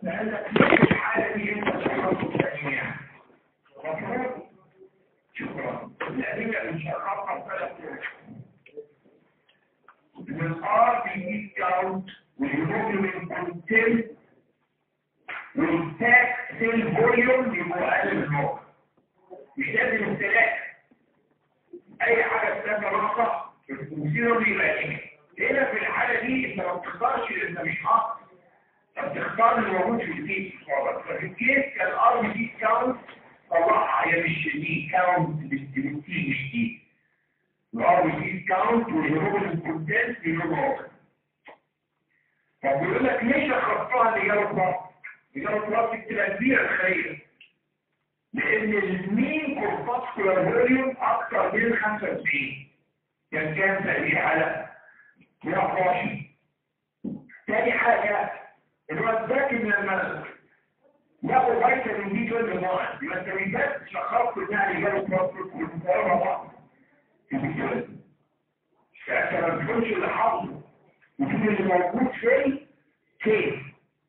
فقال لك ليه الحالة دي انت شخصت الثانية مفهوم شكرا الأدلة مش هتعرف ثلاث الار بي دي كاونت والهيموجلوبين كونتنت والتاك سيل فوليوم يبقوا اقل من النقطة مش لازم امتلاك اي حاجة تسمى نقطة الكمبيوتر بيبقى ايه هنا في الحالة دي انت ما بتختارش اللي انت مش حاطط انت بتختار اللي موجود في الكيس خالص ففي الكيس كان ار بي دي كاونت طلعها هي مش دي كاونت بالتي مش دي الار بي دي كاونت والهيموجلوبين كونتنت بيبقوا طب بيقول لك ليش اخطاها لإجابة بلاستيك؟ إجابة بلاستيك تبقى كبيرة الخير لأن المين كورباسكولار فوليوم أكثر من 95 كان كام تقريبا حالة 120 تاني حاجة الواد ذاكر من المنزل ياخد فيتامين بي 12 يبقى انت مش بس شخصت انها إجابة بلاستيك والمقارنة بعض فأنت ما بتقولش اللي حافظه وشوف اللي موجود فين كيف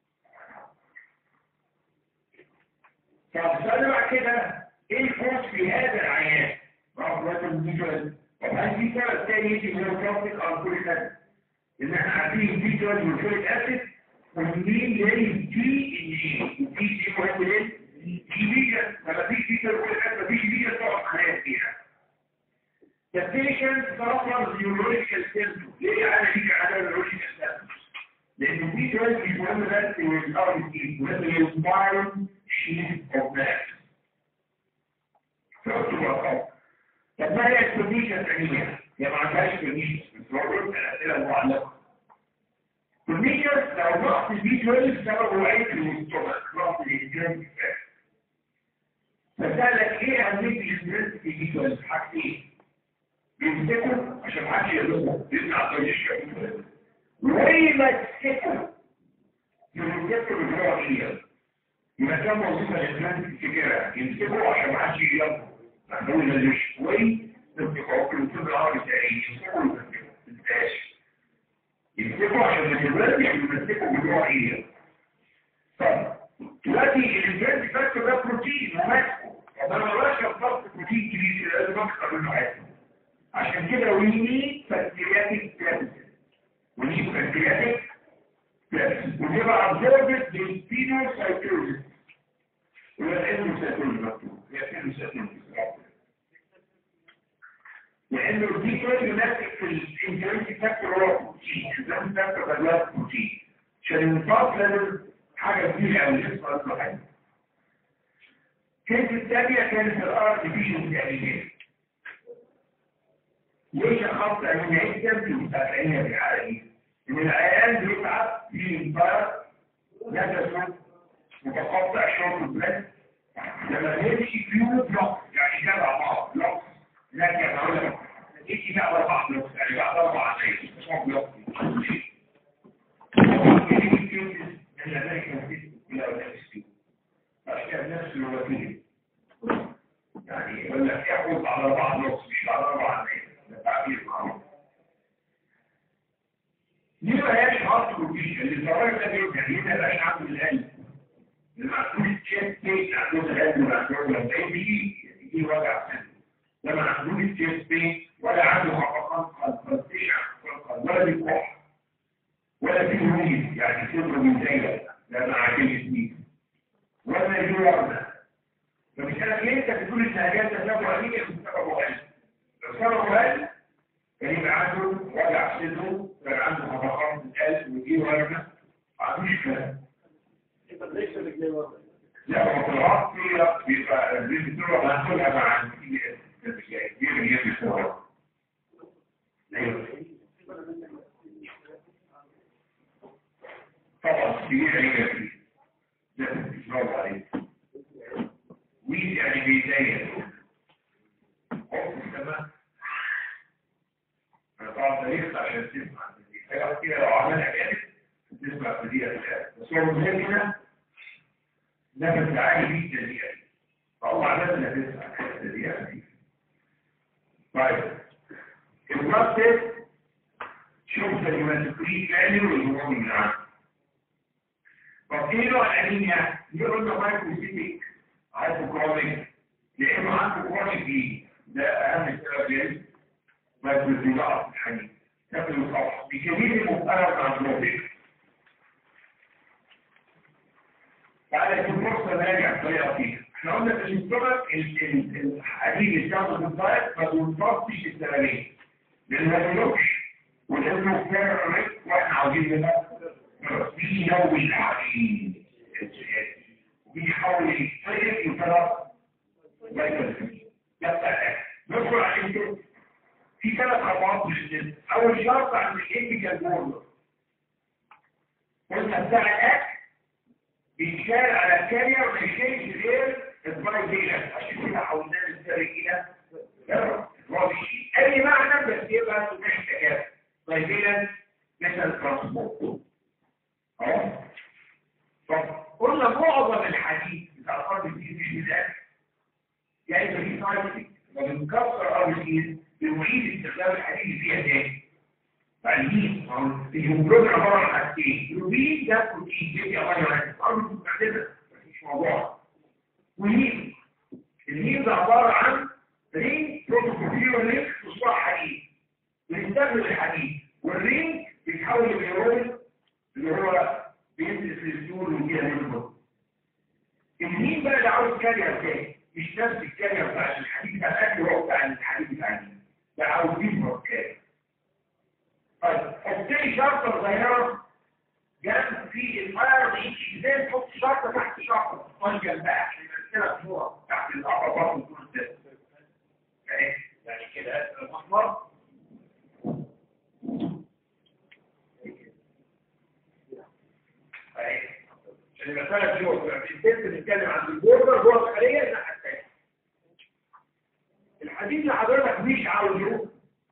طب سنة كده ايه الفرص في هذا العيان رغم الفيجوال طب هل في سبب تاني يجي من البلاستيك او كل سنة ان احنا عارفين الفيجوال والفوليك اسيد والمين زي الدي ان اي الدي دي مهم ليه؟ دي فيجن لما فيش فيجن والفوليك اسيد مفيش فيجن تقعد خلايا فيها The patient suffers neurological symptoms. ليه أنا بيجي على neurological symptoms؟ لأن في جوز مش مهم بس الار بي مهم السباين شيت اوف نيرف. طب ما هي الكونديشن الثانية؟ هي ما عندهاش كونديشن بس هو الأسئلة المعلقة. كونديشن لو نقص البي 12 سببه عيب في الاستومك، نقص الانترنت فسألك ايه أهمية الانترنت في البي 12 حاجتين؟ بيمسكوا عشان ما حدش يقلبه يسمع طريق وما تسكتوا يمسكوا بالروح هي يبقى كان وظيفه الاسلام الفكره يمسكوا عشان ما حدش يقلبه محمول اللي شوي تمسكوا كل كل عارف تعيش يمسكوا يمسكوا تنساش يمسكوا عشان ما تبردش يمسكوا بالروح هي طب دلوقتي الانسان فاكر ده بروتين وماسكه طب انا ما بشرب ضغط بروتين كبير لازم اكتر منه عادي عشان كده وني بكتيرياتيك بلازم وني بكتيرياتيك بلازم وتبقى ابزوربت بالبينوسايتوزيس ولا الانوسايتوزيس مكتوب هي الانوسايتوزيس لانه الديكور يمسك في الانترنتي فاكتور هو بروتين الانترنتي فاكتور بدلات بروتين عشان النطاق لازم حاجه كبيره قوي اسمها الصحيح كانت الثانيه كانت الار ديفيجن تقريبا ليش الخط من عدة في المتابعين في الحالة إن العيان بيتعب في البرد نفسه متقطع شرط البلد لما يمشي فيه بلوك يعني كده بعض بلوك لكن أقول لك يجي بقى أربع بلوك يعني بعد أربع شيء اسمه بلوك من الأمريكان سيستم إلى الأمريكان عشان نفس الوكيل يعني يقول لك يحوط على أربع بلوك مش على أربع شيء التعبير معروف دي ما هياش هارت بروتين اللي الضرائب ده بيبقى هنا بقاش عنده القلب اللي ما عندوش تشيست بين عنده القلب ولا عنده ولا بيجي يجي وجع سن ده ما عندوش تشيست بين ولا عنده خفقان قلب ولا بيكح ولا في مريض يعني صدره بيزيق لما عاجل سنين ولا في ورده فبالتالي انت بتقول الشهادات تسبب عليك بسبب قلب لو قال كان يبقى عنده وجع صدره كان عنده خفقان في القلب ودي ورمه ما عندوش كلام لا هو في العصر بيبقى الريزيتور هنقولها مع كبير كبير الصور طبعا كبير هي فيه لازم تسمعوا عليه ويجي يعني بيضايق حط السماء طبعا تاريخ عشان تسمع حاجة كده لو عملها جامد تسمع في دي بس هو مهم هنا نفس عالي جدا دي فهو عادة تسمع الحتة دي يعني طيب البلاس شوف الهيماتوكريت فاليو اللي هو من عنده طب ايه نوع الانيميا؟ يقول لنا مايكروسيتيك هايبوكرونيك يا اما عنده كرونيك دي ده اهم سبب ليه مايكروسيتيك ضعف الحديد شكل الصفحه بكبير المبقره مع الجلوبين تعالى في فرصه نراجع بطريقه فيها احنا قلنا في الاستومك الحديد اللي بتاخده في الدايت ما بينفصلش السلامين لان ما بيروحش ولانه كان واحنا عاوزين نبقى بينوي الحديد وبيحاول يتطير يترى ندخل على كده في ثلاث خطوات للجسم اول شرط عند الايثيكال بوردر قلنا بتاع الاكل بيتشال على الكارير ما يشيلش غير الفايبيلانس عشان كده حولناه للسرق الى اي معنى بس يبقى مش تكافؤ فايبيلانس مثل ترانسبورت اهو طب قلنا معظم الحديث بتاع الارض دي مش بذات يعني في سايكل لما بنكسر الارض دي بنعيد استخدام الحديد فيها تاني فالهيم الهيموجلوبين عباره عن حاجتين الهيموجلوبين ده بروتين بيجي امينو اسيد الارض مستخدمه مفيش موضوع وهيم الهيم ده عباره عن رينج بروتوكولير رينج مصباح حديد بنستخدم الحديد والرينج بيتحول لبيرول اللي هو بينزل في السيول ويجيها منه الهيم بقى اللي عاوز كارير تاني مش نفس الكارير بتاع الحديد بتاع الاكل هو بتاع الحديد بتاع الهيم ده عاوز يفرق كارير طيب حط لي شرطه صغيره جنب في الفاير دي ازاي تحط شرطه تحت شرطه طيب جنبها عشان يمثلها صوره تحت الابر برضه يكون يعني كده المحمر عشان المسألة دي هو في التست بنتكلم عن البوردر جوه الخلية الناحية الثانية الحديد اللي حضرتك مش عاوزه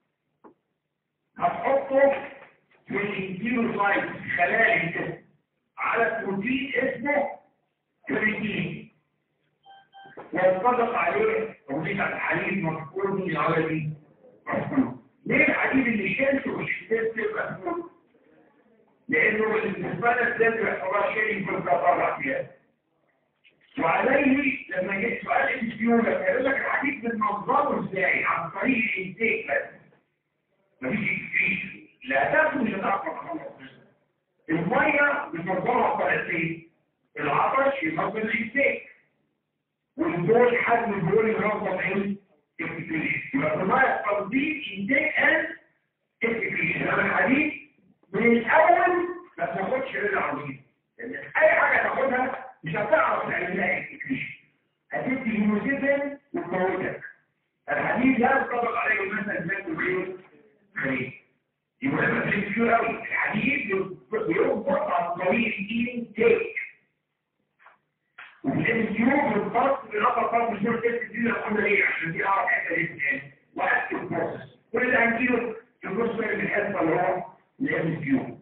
هتحطه في الانتيروسايت خلايا الجسم على بروتين اسمه كريتين واتطبق عليه توضيح الحديد مذكور من العوالي دي مذكور ليه الحديد اللي شلته مش تست مذكور لانه بالنسبه لك لازم يحصل شيء في الكفاره فيها وعليه لما جيت سؤال الفيولا يقول لك الحديد بننظمه ازاي عن طريق الانتيك بس مفيش اكسكريشن لا تاكل مش هتعرف تخلص الميه بننظمها بطريقتين العطش ينظم الانتيك والبول حجم البول ينظم ايه؟ اكسكريشن يبقى الميه تنظيم انتيك اند اكسكريشن انا الحديد من الاول ما تاخدش غير العظيم لان اي حاجه تاخدها مش هتعرف تعمل لها اكسكريشن هتدي هيموسيفن وتموتك الحديد لا يطبق عليه مثلا زي الغير خليل دي مهمه في كتير قوي الحديد بيربط عن طريق الانتيك وفي الام كيو بالضبط بنقطع فرق مش دول تست دي اللي قلنا ليه عشان دي اعرف حته دي واكتب بروسس كل ده هنجيله في النص من الحصه اللي هو الام كيو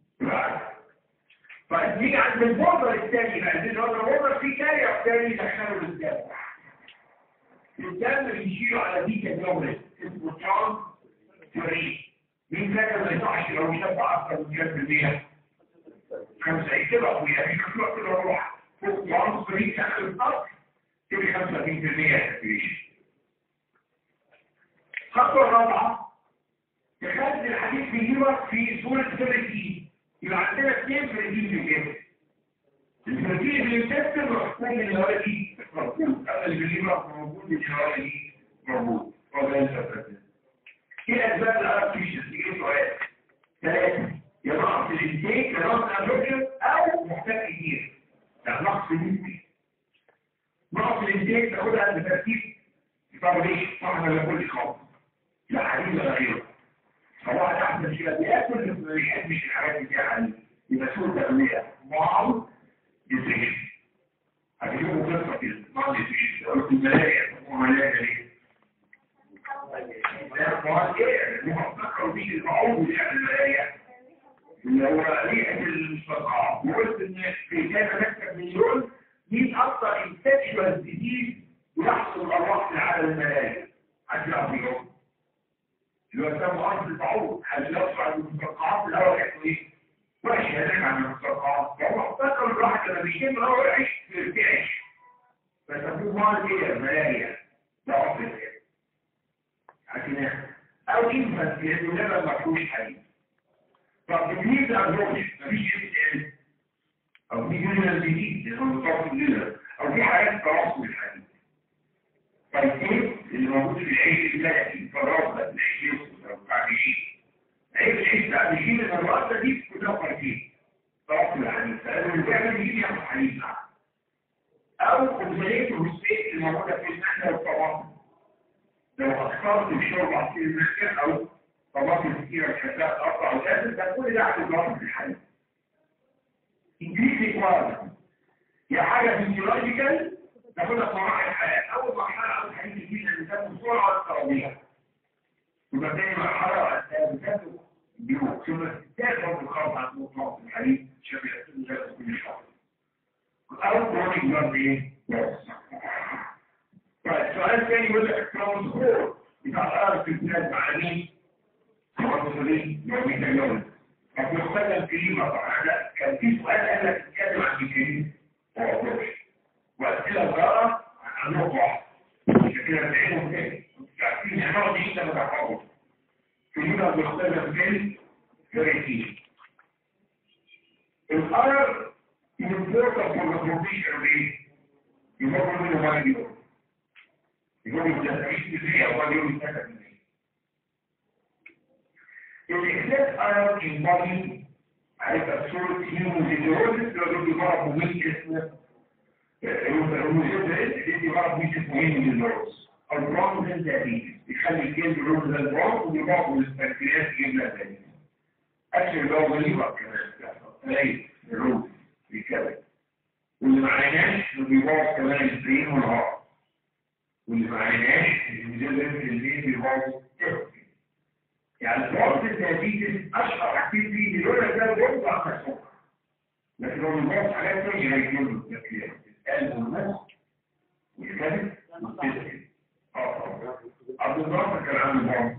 طيب نيجي عند البودر الثاني بقى دي البودر في كارير ثاني يدخله للدم الدم بيشيله على ديك الجمله اسمه ترانس فري مين فاكر ما يصحش لو شبع اكتر من 100% خمسة كده ابويا مش مشروع كده روح فوق ترانس فري داخل الضغط تبقى 35% اكتيفيشن الخطوه الرابعه تخزن الحديد في الليفر في صورة فريتين يبقى عندنا اثنين فريتين في الجسم الفريتين اللي بيتكسر محكوم من الهواء دي موجود اما اللي في الليفر موجود من الهواء دي موجود هو ده الفريتين ايه اسباب الارتفيشن تيجي سؤال ثلاثة يا نقص الانتيك يا نقص الهيدروجين او محتاج كتير يعني نقص الانتيك نقص الانتيك تاخدها بترتيب طب ليه؟ طبعا ولا كل خالص لا حديد ولا غيره فواحد احسن شيء بياكل ما يحبش الحاجات دي يعني يبقى سوء تغذيه معه يزيد هتجيبوا قصه كده ما يزيد قلت الملايا وملايا ليه؟ المفكر دي المعوض يعني الملايا اللي هو ريحه المستقام وقلت ان في كان مكتب مليون مين اكثر انفكشوال ديزيز يحصل الارواح في عالم الملايا عشان يعرفوا اللي هو سموا أرض البعوض هل يصعد المستقعات الأول يحكوا إيه؟ وحش هناك عن المستقعات فهو افتكر الراحة واحد لما بيشم هو العيش بيرتعش فسموه ماليا ملاريا ده عقد عشان او انفنت لانه لبن ما فيهوش حليب طب بالنسبه للروش مفيش ام او في جنرال جديد لانه مطاف الليلر او في حاجات تواصل الحديد فالكيف اللي موجود في العيش البلدي فالراس ده العيش يوصل او بتاع العيش عيش العيش بتاع العيش الراس دي كلها فايتين تواصل الحديد فلازم الفعل يجي ياخد حديد معاه او اوبزاليت الروسبيت اللي موجوده في المحنه والطماطم لو اخترت الشرب عصير المسكن او طماطم كتيره تحبها تقطع وتاكل ده كل ده عند ضغط الحديد انجليزي كوارد هي حاجة فيزيولوجيكال ناخدها في مراحل الحياة أول مرحلة أول حديث الجيل اللي بتاخد بسرعة الترابية ثم تاني مرحلة بتاخد بيوت ثم تاخد الخاص عن نقطة في الحديث شبه يأتون كل شهر أو كرونيك بلاد إيه؟ طيب سؤال ثاني يقول لك الترانسبورت بتاع الأرض في البلاد مع مين؟ ترانسبورت يومي اليوم طب يستخدم كلمة طبعا لا كان في سؤال قال لك تتكلم عن الكلمة وأسئلة صغيرة عن نقطة واحدة عشان كده بتعينهم تاني عارفين هنقعد ايه لما تحفظوا كلمة بيستخدم كلمة كريتين الأرض important for the formation of ايه؟ يمر منه واحد يوم يوم التسعين في أو يوم التسعين الإحساس أيضا ينبغي على صورة هيموزيديوزيس لو دي مرض مميت اسمه الهيموزيديوزيس دي مرض مميت اسمه هيموزيديوزيس أو برونز ديابيتس بيخلي الجلد لون زي البرونز وبيبقى البنكرياس يجيب لها ديابيتس أكشن اللي هو غريبة كمان تلاقي الروز بيكبر واللي ما عيناش بيبوظ كمان البرين والهارت واللي ما عيناش الهيموزيديوزيس اللي بيبوظ التفكير يعني الوقت التهديد اشهر حاجتين فيه يقول لك ده الوقت على السكر لكن لو الوقت حاجات ثانيه هيجيب له التفكير القلب والمخ والكبد والتسكر اه عبد الناصر كان عنده مرض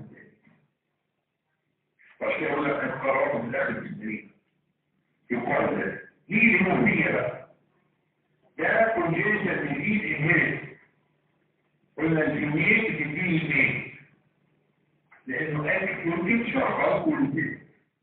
عشان يقول لك القرارات من الاخر في الدنيا يقال ده دي الهوميه بقى ده كونجيشن جديد انهيرت قلنا الجنيه بتديني اثنين لانه قال الكلوبين شغال كلوبين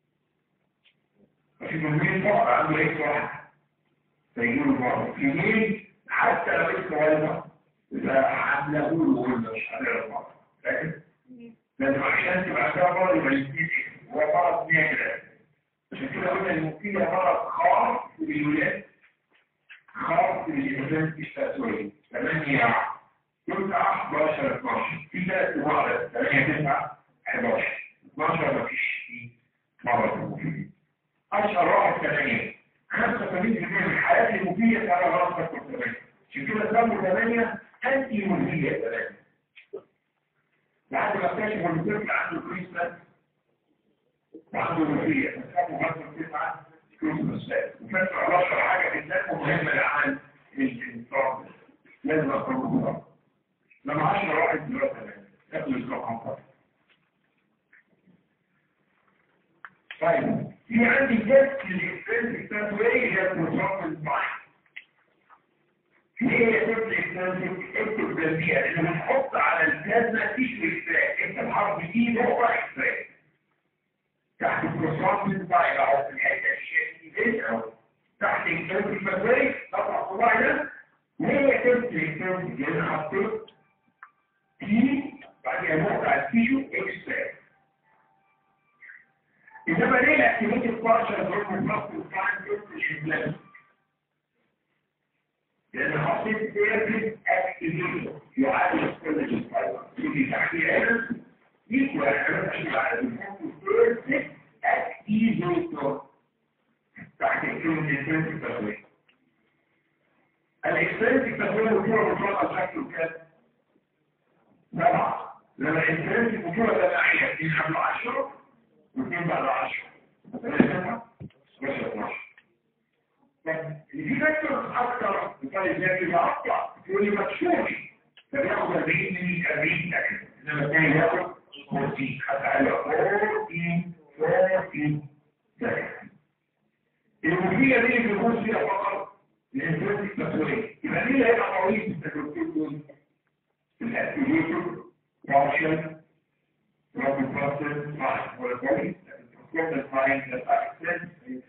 في كلوبين فقط عنده ايه واحد فيجيله مرض في مين حتى لو اسمه والده يبقى حمله له ولا مش حمله المرض فاهم لازم عشان تبقى فيها مرض يبقى الاثنين هو مرض نادر عشان كده قلنا ان في مرض خاص بالولاد خاص بالانسان التسويه 8 9 11 12 في ثلاث مرض 8 9 11 12 مفيش فيه مرض مفيد اشهر واحد ثمانية 85% من الحالات المفيدة كان غلط ثمانية عشان كده سموا ثمانية انتي مفيدة ثمانية لحد ما اكتشفوا ان الطفل عنده كريسماس وعنده مفيدة فسموا مثلا تسعة كريسماس وفاتوا 11 حاجة بالذات مهمة لعمل الانسان لازم اقربها لما 10 واحد دلوقتي ثمانية ياكلوا الصبح فقط طيب في عندي تيست للاكسبنس التسويقي هي المصاب البحر ليه يا تيست الاكسبنس اكتب جنبيها لان بنحط على البلازما تيشو اكسباك اكتب حرف دي نقطه اكسباك تحت الكروسات البايل او في الحته الشيء او تحت اكسبنس التسويقي قطع صباعي ده ليه يا تيست الاكسبنس لان حطيت تي بعدها نقطه على التيشو اكسباك إنما ليه الاكتيفيتي البارشل ضرب الضغط والفعل ضد الإبلاغ؟ لأن حطيت ثيرابي اكتيفيتي يعادل كل الفايبر يجي تحتيه هنا يكوى الحاجات على الفوق اكتيفيتور تحت كلمة الإكسبنس التسويق الإكسبنس التسويق بطولة بطولة شكله كده سبعة لما الإكسبنس بطولة جماعية ينحبوا عشرة واثنين بعد عشرة ثلاثة عشرة 12 اللي في فاكتور اكتر طيب زي كده اقطع يقول لي ما تشوفش فبياخد 40 من 40 سكند انما الثاني ياخد 40 حتى قال 40 40 سكند المفيدة دي اللي بيكون فيها فقط الانترنسك مسؤولية يبقى مين اللي هيبقى قوي في التجربتين دول؟ الاكتيفيتور بارشل رابط بروسيس فاين ولا قوي البروسيس فاين ده اكسنت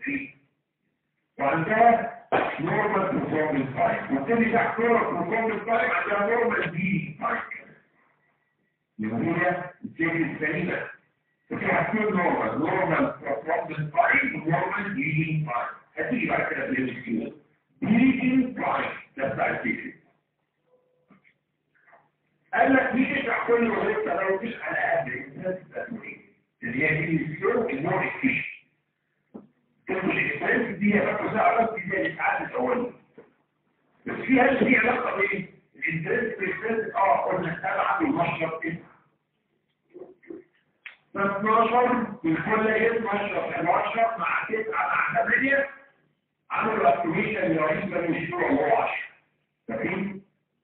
وعندها نورمال بروسيس فاين وبالتالي تحت نورمال بروسيس فاين عندها نورمال دي فاين اللي هي السيكل السليمة ففي حاجتين نورمال نورمال بروسيس فاين ونورمال دي فاين هتيجي بعد كده في الاسكيوز bleeding prime ده بتاع الفكر قال لك مين يشرح كل وظيفه لو مش على قد الناس التسويق اللي هي دي السلو النور الكيش كلمة الاكسبرينس دي هي بقى ساعة بس دي الاسعاد الاولية بس في هل في علاقة بايه؟ الانترنس بالاكسبرينس اه قلنا سبعة بالمشرب تسعة 12 بالكل 12 11 مع 9 مع 8 عملوا اكتيفيشن لرئيس بني الشورى وهو 10 فاكرين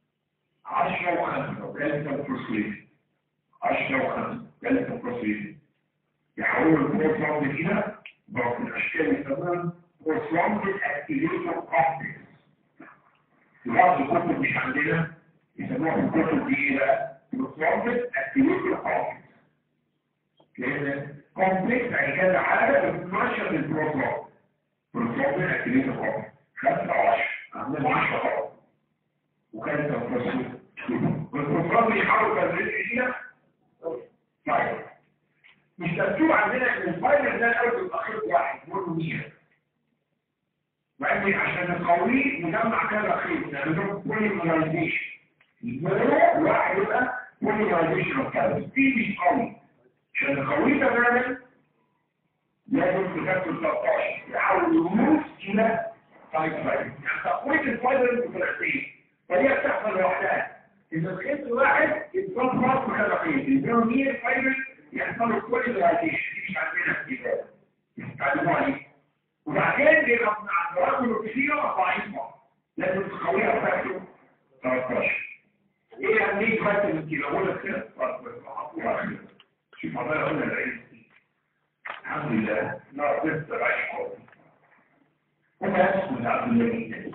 10 و5 وكالة البروسليشن 10 و5 كالة البروسليشن يحولوا الفورس راوند كده بقى في الاشكال يسموها فورس راوند اكتيفيشن كومبلكس في بعض الكتب مش عندنا يسموها في الكتب دي ايه بقى؟ فورس راوند اكتيفيشن كومبلكس لان كومبلكس يعني كذا حاجه بتنشر الفورس راوند بالفضل اكتبيت الرابع خمسة عشر عندنا عشرة طبعا وكانت الفصول والفصول بيحاولوا تدريس فيها طيب مش مكتوب عندنا ان الفاينل ده الاول بيبقى واحد مونومير وعندي عشان نقويه نجمع كذا خيط نعمل بوليمرايزيشن المونو واحد يبقى بوليمرايزيشن اوف كذا دي مش قوي عشان نقويه تماما لازم تكتب 13 يحاول يموت الى طيب طيب يعني تقوية الفايبر بثلاثين فهي بتحصل لوحدها إذا الخيط واحد يتضاف راس مكان خيط البيرونير فايبر يحصل له كل الهايديشن دي مش عندنا في الكتاب تعلموا عليه وبعدين بيبقى عند رجل كثيرة ضعيفة لازم تقويها بتاعته 13 ايه اهمية فايبر من كده اقول لك كده شوف عمال قلنا العلم الحمد لله لا قدرت أعيش قوي وما يسكن عبد الله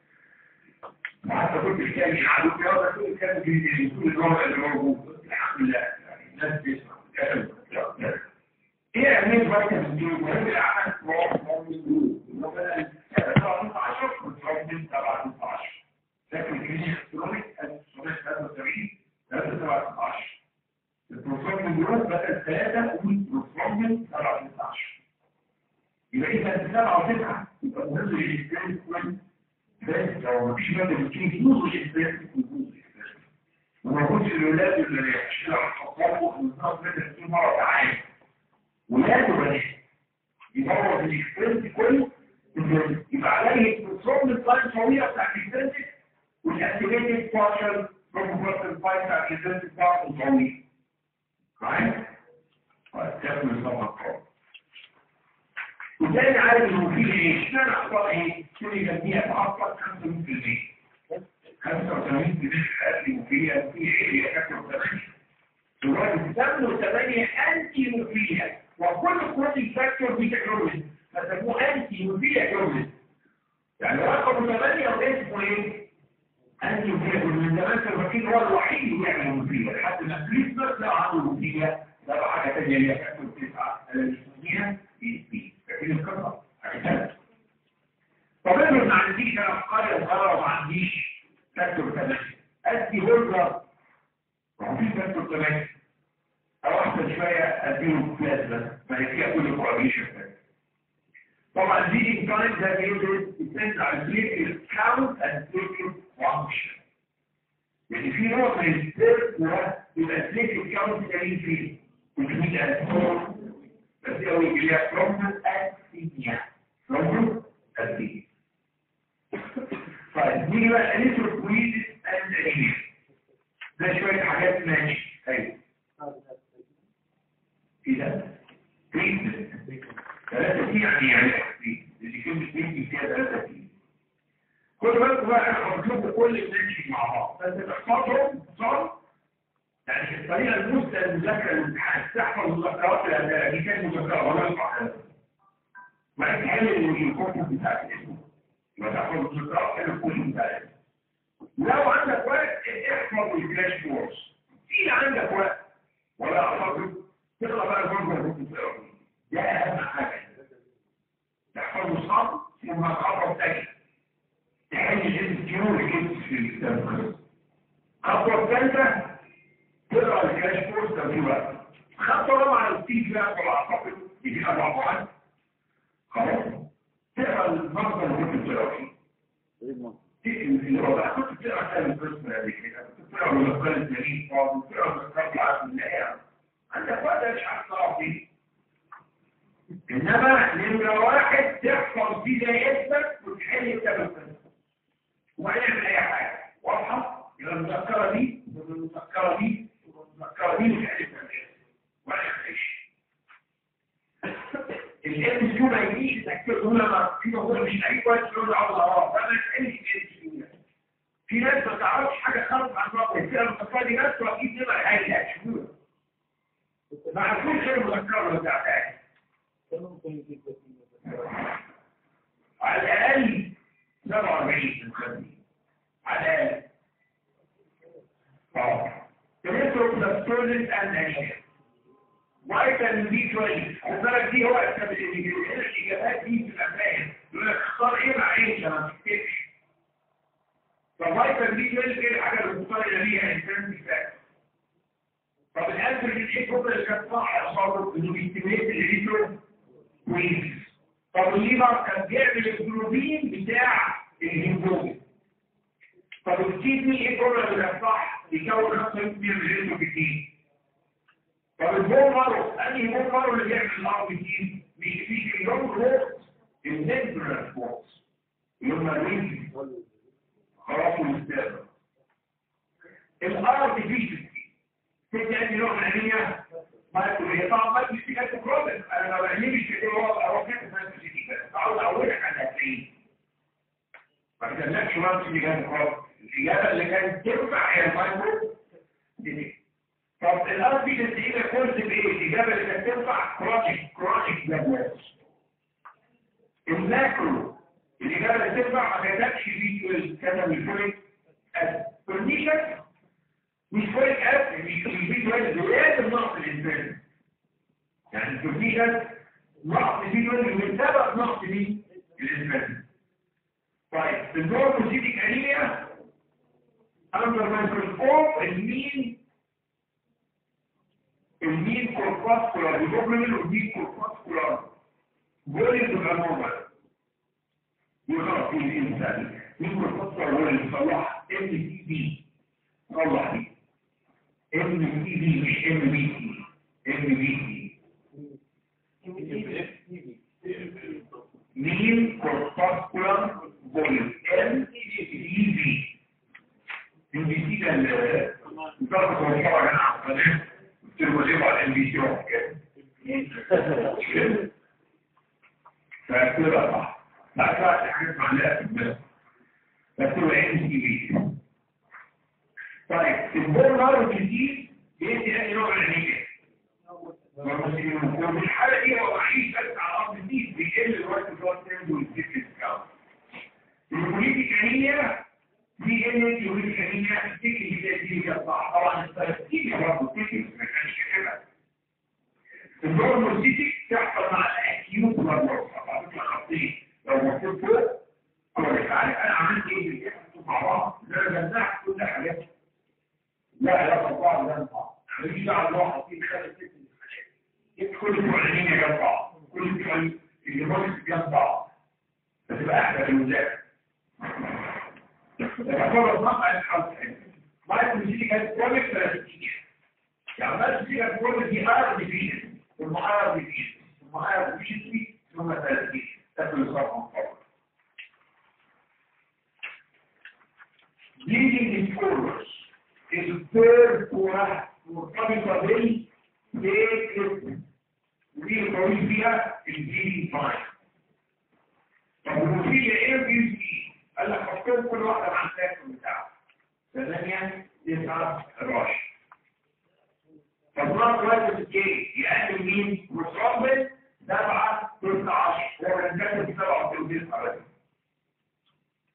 وحتى كنت بتكلم عدوك يا رب كل كان في كل الوضع اللي موجود الحمد لله يعني الناس بتسمع بتتكلم ايه اهميه فيتامين دي مهم العمل فيتامين دي مثلا 17 وفيتامين 17 لكن الكلينيك الكترونيك 1973 317 البروفيل من دول بدل 3 والبروفيل 17 يبقى اذا 7 و9 يبقى مهم للاستاذ كويس بس لو مفيش ماده بتجيب فلوس الاستاذ يكون وما يكونش الولاد اللي يشتغلوا على الخطوات والنظام ماده بتجيب مره تعالى ولاد وبنات يدور في الاستاذ كويس يبقى عليه البروفيل الفاين طويله بتاع الاستاذ والاكتيفيتد بارشل بروفيل الفاين بتاع الاستاذ بتاعه طويل right? وتكمل طبعا وتاني عارف انه في ايه؟ اشمعنى اخطاء ايه؟ كل جميع تعطل 85% 85% الاكل وفيها في ايه؟ هي 85 الراجل 88 انتي وفيها وكل كروتين فاكتور في تكنولوجي فسموه انتي وفيها كروتين يعني رقم 8 وده اسمه ايه؟ أنت وفيها من زمان كان فاكرين هو الوحيد اللي يعمل وفيها لحد ما كريسماس لا عنده وفيها ده بقى حاجة تانية اللي هي فاكتور 9 اللي بنسميها بي بي فاكرين القصة؟ حاجة تانية طب افرض ما عنديش انا في قرية صغيرة وما عنديش فاكتور 8 ادي هولجر هو في فاكتور 8 او احسن شوية اديله بلازما ما هي فيها كل الكوابيشن طبعا دي التايم ده بيوجد depends على البليتلت كاونت اند بليتلت فانكشن يعني في نوع من السيرك ده يبقى البليتلت كاونت قليل فيه وتميل الفور بس هو يجي لها ثرومبوس اكسيميا ثرومبوس اكسيميا طيب نيجي بقى اليتروبويزيس اند انيميا ده شويه حاجات ماشي ايوه كده تريتمنت ثلاثة دي يعني يعني اللي كلمة بيجي فيها ثلاثة دي كل بالك بقى احنا بنشوف كل الناس مع بعض فانت تحفظهم صار يعني الطريقة المثلى المذاكرة الامتحان تحفظ المذكرات الأداء دي كانت مذكرة ولا ينفع ما تحل الكتب بتاعت اسمه ما تحفظ تحفظ الذكريات اللي كل مدرس لو عندك وقت احفظ الفلاش كورس في عندك وقت ولا اعتقد تقرا بقى الجمله اللي كنت بتقراها ده اهم حاجه تحفظه صح ثم تحفظ تاني تحل الانستيون اللي جبت في الكتاب الخطوه الثالثه تقرا الفلاش كورس ده في وقت خطوه رابعه التيج بقى ولا اعتقد دي حاجه بعض خلاص تقرا المصدر اللي كنت بتقرا فيه اللي هو بقى كنت بتقرا كلام القسم قبل كده كنت بتقرا ملقات الجليل فاضي بتقرا ملقات العزم النهاية عندك وقت مش عارف تقرا فيه انما نمرة واحد تحفظ دي زي اسمك وتحل كتاب القسم وهنعمل اي حاجة واضحة يبقى المذكرة دي والمذكرة دي والمذكرة دي وتحل كتاب القسم ولا يخش الام كيو ما يجيش تكتبه لما في موضوع مش لاقي كويس يقول له الله اه فانا اسالني الام كيو في ناس ما تعرفش حاجه خالص عن ربنا الفئه المتفقه دي ناس واكيد نبقى هايله هتشوفوها ما عرفوش غير المذكره بتاعتها على الاقل 47 في الخميس على الاقل اه Erythroblastoses and anemia. فيتامين بي 12 خد بالك دي هو الاجابات دي في الافلام يقول لك اختار ايه مع ايه عشان ما تكتبش ففيتامين بي 12 ايه الحاجه اللي مقارنه بيها انسان فات طب الانسولين ايه الجمله اللي كانت صح يا صابر انه بيستميت الريترو كويس طب الليفر كان بيعمل الجلوبين بتاع الهيموجلوبين طب الكيدني ايه الجمله اللي كانت صح بيكون 5% من الريترو كتير طب البول مارو انهي بول مارو اللي بيعمل الار بي تي مش في اللون روت النيبرال فورس اللي هم الرينج خلاص الاستاذ الار بي تي تدي نوع من الانيميا ما هي طبعا ما تجيش كده بروبلم انا ما بعملش كده هو هو كده ما تجيش كده تعود اقولك على هتلاقيه ما كتبناش ما تجيش كده بروبلم الاجابه اللي كانت تنفع هي المايكرو دي طب الار بي تدعينا كورس بايه الاجابه اللي كانت تنفع كرونيك كرونيك دابلاس الماكرو الاجابه اللي تنفع ما كتبش بي 12 كتب الفوليك اسيد كونديشن مش فوليك اسيد مش بي 12 لازم نقص الانسان يعني الكونديشن نقص بي 12 من سبب نقص بي الانسان طيب النورموسيتيك انيميا under microscope المين المين كورباسكولار الجوبلين والمين كورباسكولار جولي تبقى نورمال يغلط في الانسان مين كورباسكولار هو اللي صلح ام تي بي صلح دي ام تي بي مش ام بي تي ام بي تي مين كورباسكولار جولي ام تي بي ام بي تي ده اللي بتاخد صورة يا جماعه تلوزيب على الام بي سي فاكتبها صح بعد كده حاجات معناها في الناس فاكتبها ام سي بي طيب البول نار الجديد بيدي اي نوع من الانيميا وفي الحالة دي هو معيش بس على الارض دي بيقل الوقت اللي هو السيرد والسيرد كاونت البوليتيك انيميا دي ان يوريك انيميا تيجي دي دي يطلع طبعا الترتيب برضه تيجي ما كانش كده النورموسيتيك تحصل مع الاكيوت والورصه بتطلع خطين لو بصيت فوق كويس عارف انا عملت ايه بالجسم مع بعض ده انا جمعت كل حاجات لا لا بعض لا بعض ماليش دعوه بالواحد في خمس ست حاجات جبت كل بتوع الانيميا جنب بعض كل بتوع الهيموليز جنب بعض فتبقى احلى في المذاكره تعتبر مقطع الحرف بعد الموسيقى كانت كوميك 30 يعني بس الموسيقى كوميك دي ار ديفيجن ثم ار ديفيجن ثم ار ديفيجن ثم 30 تاكل الصفحه فقط Bleeding disorders is a third مرتبطة بال ودي الطريق فيها البليدنج تايم طب الموسيقى ايه بي سي قال لك حطهم كل واحدة مع الساكن بتاعه ثمانية تسعة 11 طب نقط واحد الجي يقلل مين؟ مصابل سبعة 16 هو كان كاتب سبعة وثلاثين حوالي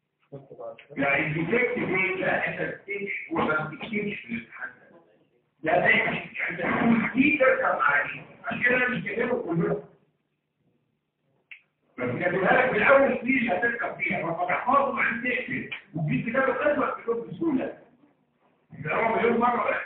يعني الديفكت فين لا انت بتكتبش ولا بتكتبش في الامتحان ده ده ماشي يعني انت تقول دي تركب مع دي عشان كده انا مش كاتبهم كلهم بس كاتبها لك في الاول دي اللي هتركب فيها ففتحهم عن تقفل وتجيب كتاب القسمه تكتب بسهوله ده هو مليون مره ولا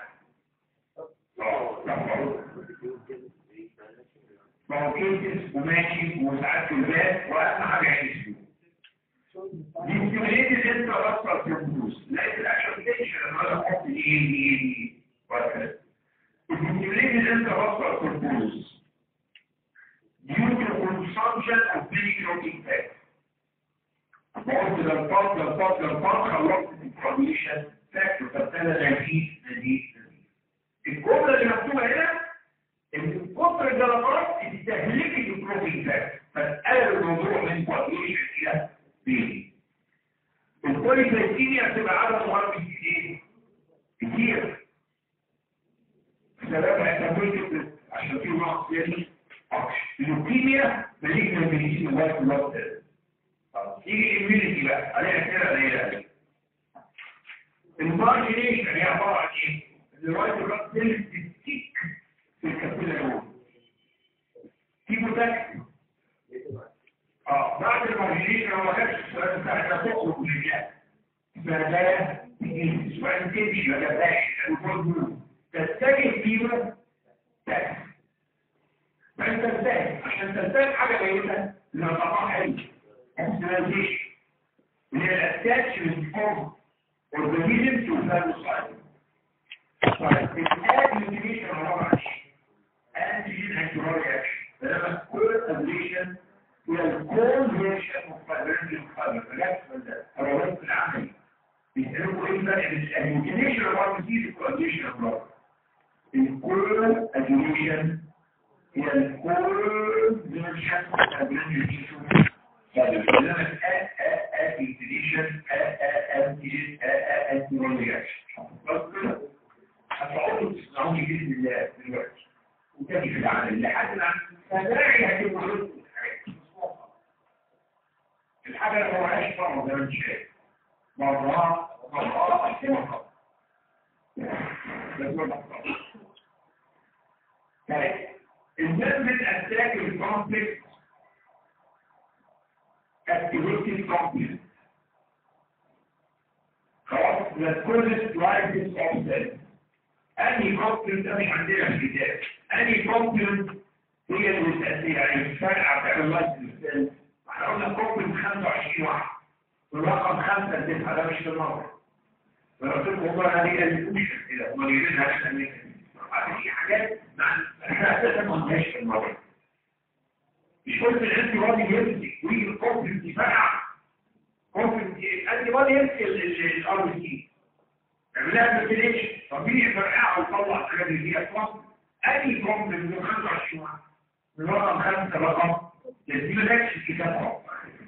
ما هو كيسس وماشي وساعات كلمات واهم حاجه عيش دي ستيميليتد انت اصلا في الفلوس لقيت الاكشن لما انا احط دي دي دي وهكذا ستيميليتد انت اصلا في الفلوس due to consumption of many protein fats بقول ده الفرق ده الفرق ده الفرق خلصت الكورديشن فاكتور فابتدى نزيد نزيد نزيد الجمله اللي مكتوبه هنا ان كتر الجلطات استهلكت البروتين فات فاتقلب الموضوع من كورديشن الى بيبي البوليسايتيميا بتبقى عدد مرات كتير كتير سبب اعتبرت عشان في نقص يعني اللوكيميا مالجنا الميليزين الوايت بلاد سيلز يجي الاميونيتي بقى عليها كده قليله المارجنيشن هي عباره عن ايه؟ الوايت بلاد سيلز بتتيك في الكابيلاري كيموتاكسي اه بعد المارجنيشن هو كانش السؤال بتاعنا تخرج من الجهه فده السؤال تمشي ما جابهاش المفروض تتجه فيما تاكس فانت ازاي عشان تنتهي حاجه ميته لما تطلع حلو اوكسيدايزيشن اللي هي الاتاتشمنت فورم اورجانيزم تو فالوسايد طيب الادمنتريشن عباره عن ايه؟ انتيجين انتيبودي اكشن فلما كل ابليشن هي الكول فيرشن اوف فايبرين فايبر فجأة ده الروابط العملي بيسألوا ايه الفرق بين الادمنتريشن اوف اربيسيز والادمنتريشن اوف بلاد الكول ادمنتريشن هي الكول فيرشن اوف فايبرين فايبر فلما ادمنتريشن انتيجين انتيبودي اكشن هتقعدوا تسمعوني بإذن الله دلوقتي وتاني في العمل لحد ما فداعي هتبقوا حلوة الحاجة اللي هو عايش مرة زي ما انت شايف مرة مرة مرة طيب المثل أتاك الكونفليكت activated conflict خلاص the causes rises of self أنهي كونفليكت ده مش عندنا في الكتاب أنهي كونفليكت هي اللي تأثير يعني الفرق بتاع اللايف الثالث احنا قلنا كونفليكت 25 واحد والرقم 5 9 ده مش في النظر فلو قلت لكم والله هذه الفوشن كده هم جايبينها عشان في حاجات احنا اساسا ما قلناش في النظر مش قلت الانتي بادي يمسك ويجي الكونفليكت يفرقع كونفليكت الانتي بادي يمسك الار بي سي يعملها فيرتيليشن طب مين يفرقعها ويطلع الحاجات اللي فيها اصلا اي كومبلكس من 25 واحد من رقم 5 رقم دي ما كانتش الكتاب اهو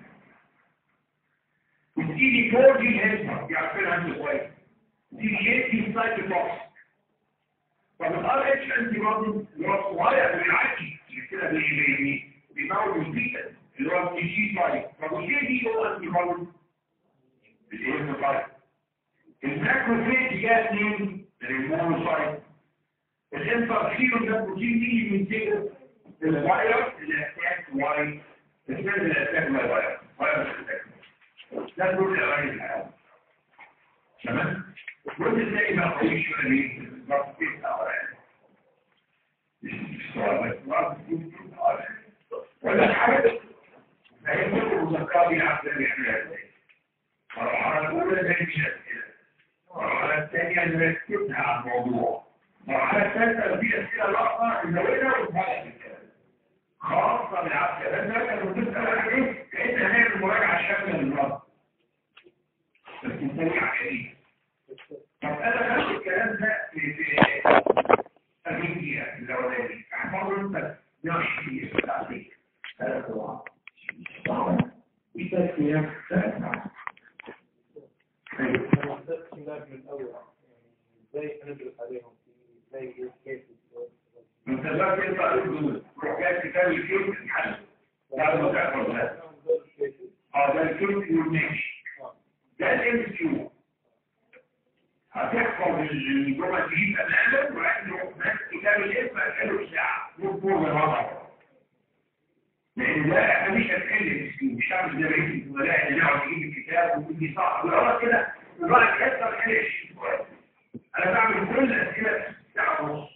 وتيجي فورجي هيلثر يعرفينها انت كويس تيجي انتي سايتوتوكس طب الار اتش انتي بودي اللي هو صغير بيعدي كده بيموت البيتا اللي هو التي جي 5 طب والجي دي هو انتي بودي الايه 5 الماكروفيج جاء منين؟ المونوسايت الانترفيرون ده بروتين دي من كده الفيروس اللي اتاك واي الفيروس اللي اتاك واي فيروس اتاك ده كل الاغاني الحياه تمام؟ وانت تلاقي بقى قوي شويه ليه؟ بالظبط كده ولا حاجه فهي كل مذكره بيلعب زي احنا ازاي؟ المرحله الاولى زي مش كده المرحله الثانيه اللي ركزها على الموضوع المرحلة الثالثة في أسئلة لحظة نزودها ونتحدث الكلام خاصة بالعافية لأن أنت لو بتسأل عن إيه كأنت هنعمل مراجعة شاملة للرد بس نسويها شديد طب أنا خدت الكلام ده في في الهندية الأولاني أحفظه أنت 120 دقيقة ساعتين ثلاث ساعات في تسمية ثلاث ساعات من الأول ازاي هندرس عليهم انت لا تنفع الجنود روح جاي كتاب الكيس تتحل بعد ما تعرف ده اه ده الكيس والماشي ده الام كيو هتحفظ الجمل دي تماما وعنده نفس كتاب الاسم هتحله ساعه مفهوم الوضع لان ده مش هتحل الاسم مش هعمل زي بقيه الزملاء اللي نقعد نجيب الكتاب ويقول لي صح ولا كده وبعد كده تحل 20 سؤال انا بعمل كل الاسئله في ساعه ونص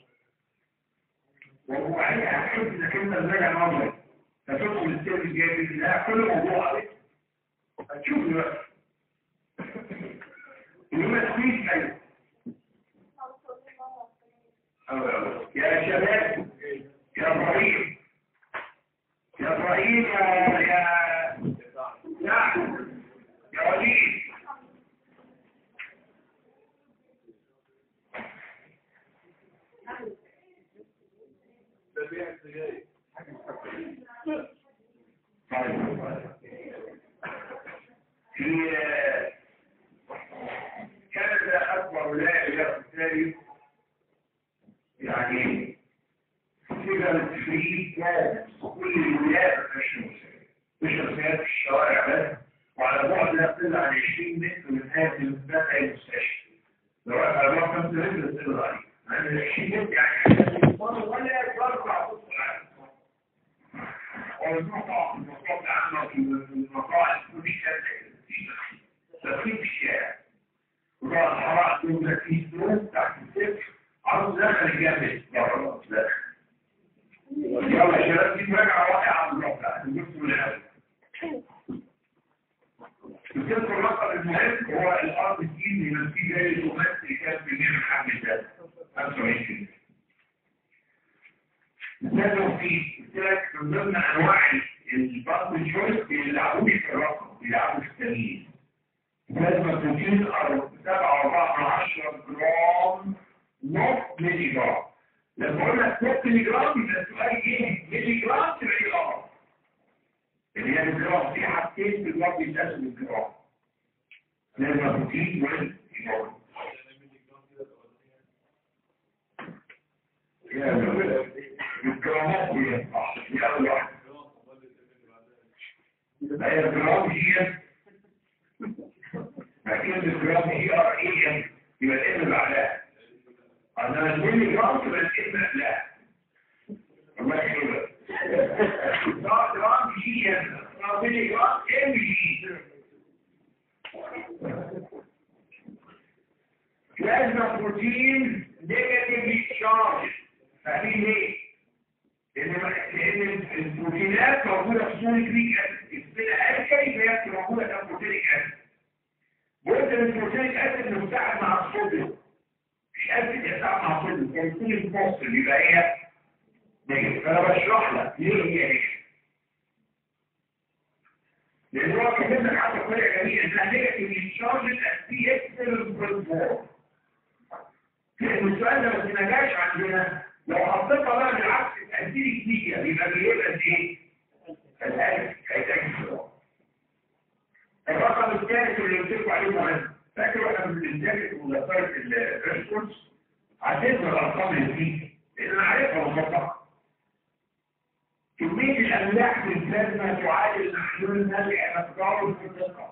وبعدين هتحس انك انت راجع نظري فتدخل السير الجاي لا كل موضوع عليك هتشوف دلوقتي انما تكويس ايوه يا شباب يا ابراهيم يا ابراهيم يا يا يا يا وليد في كندا أكبر ولاية في التاريخ يعني فيها فري كل الولايات مش مش رسالات في الشوارع بس وعلى بعد لا يقل عن 20 متر من هذه المساحة المستشفى لو على بعد 5 متر تقدر عليه عن 20 متر يعني ولا يرفع فوق العالم والمقطع في المقطع العامة في المقاعد مش تدخين في الشارع وطبعا الحرارة تكون في سنون تحت الصفر عاوز دخل الجامد بره دخل يلا يا شباب دي مراجعة واقعة بالظبط هنبص من الأول الصفر الرقم المهم هو الأرض الدين اللي فيه زي الأمات كان في جيب الحمل الذات 25 لازم في قلت من ضمن انواع البطل الشويس بيلعبوش في الرقم بيلعبوا في التمييز لازم تجيز 7 جرام نص ملي جرام لما اقول لك نص ملي جرام يبقى السؤال ايه؟ ملي جرام تبقى ايه غلط اللي هي الجرام في حاجتين في الوقت بيتقاسوا بالجرام لازم تجيز والجرام الجرامات هي هي أول واحدة هي الجرام هي لكن الجرام هي هي يبقى الاسم بعدها عندما الملي جرام تبقى الاسم قبلها الله يخيرك جرام هي ملي جرام ام جي بلازما بروتين نيجاتيفلي تشارج فاهمين ليه؟ لأن لأن البروتينات موجودة في صورة جريك أسيد السنة ألكالي فهي موجودة كبروتينيك أسيد جزء من البروتينيك أسيد مستعد مع الصوديوم مش أسيد يستعد مع الصوديوم فيكون الفوسفور يبقى هي نيجاتيف فأنا بشرح لك ليه هي نيجاتيف لأن هو كاتب لك حتى طريقة جميلة إنها نيجاتيف تشارج الأسيد يكسر البروتين لأن السؤال ده بس ما جاش عندنا لو حطيتها بقى بالعكس التأثير جديد يبقى بيبقى قد ايه؟ الألف هيتأكد الرقم الثالث اللي قلت لكم عليه مهم فاكروا احنا بنذاكر مذكرة الريسبونس عددنا الأرقام اللي فيه لأن أنا عارفها مصدقة كمية الأملاح في البلازما تعادل محلول نابع مقداره في الدقة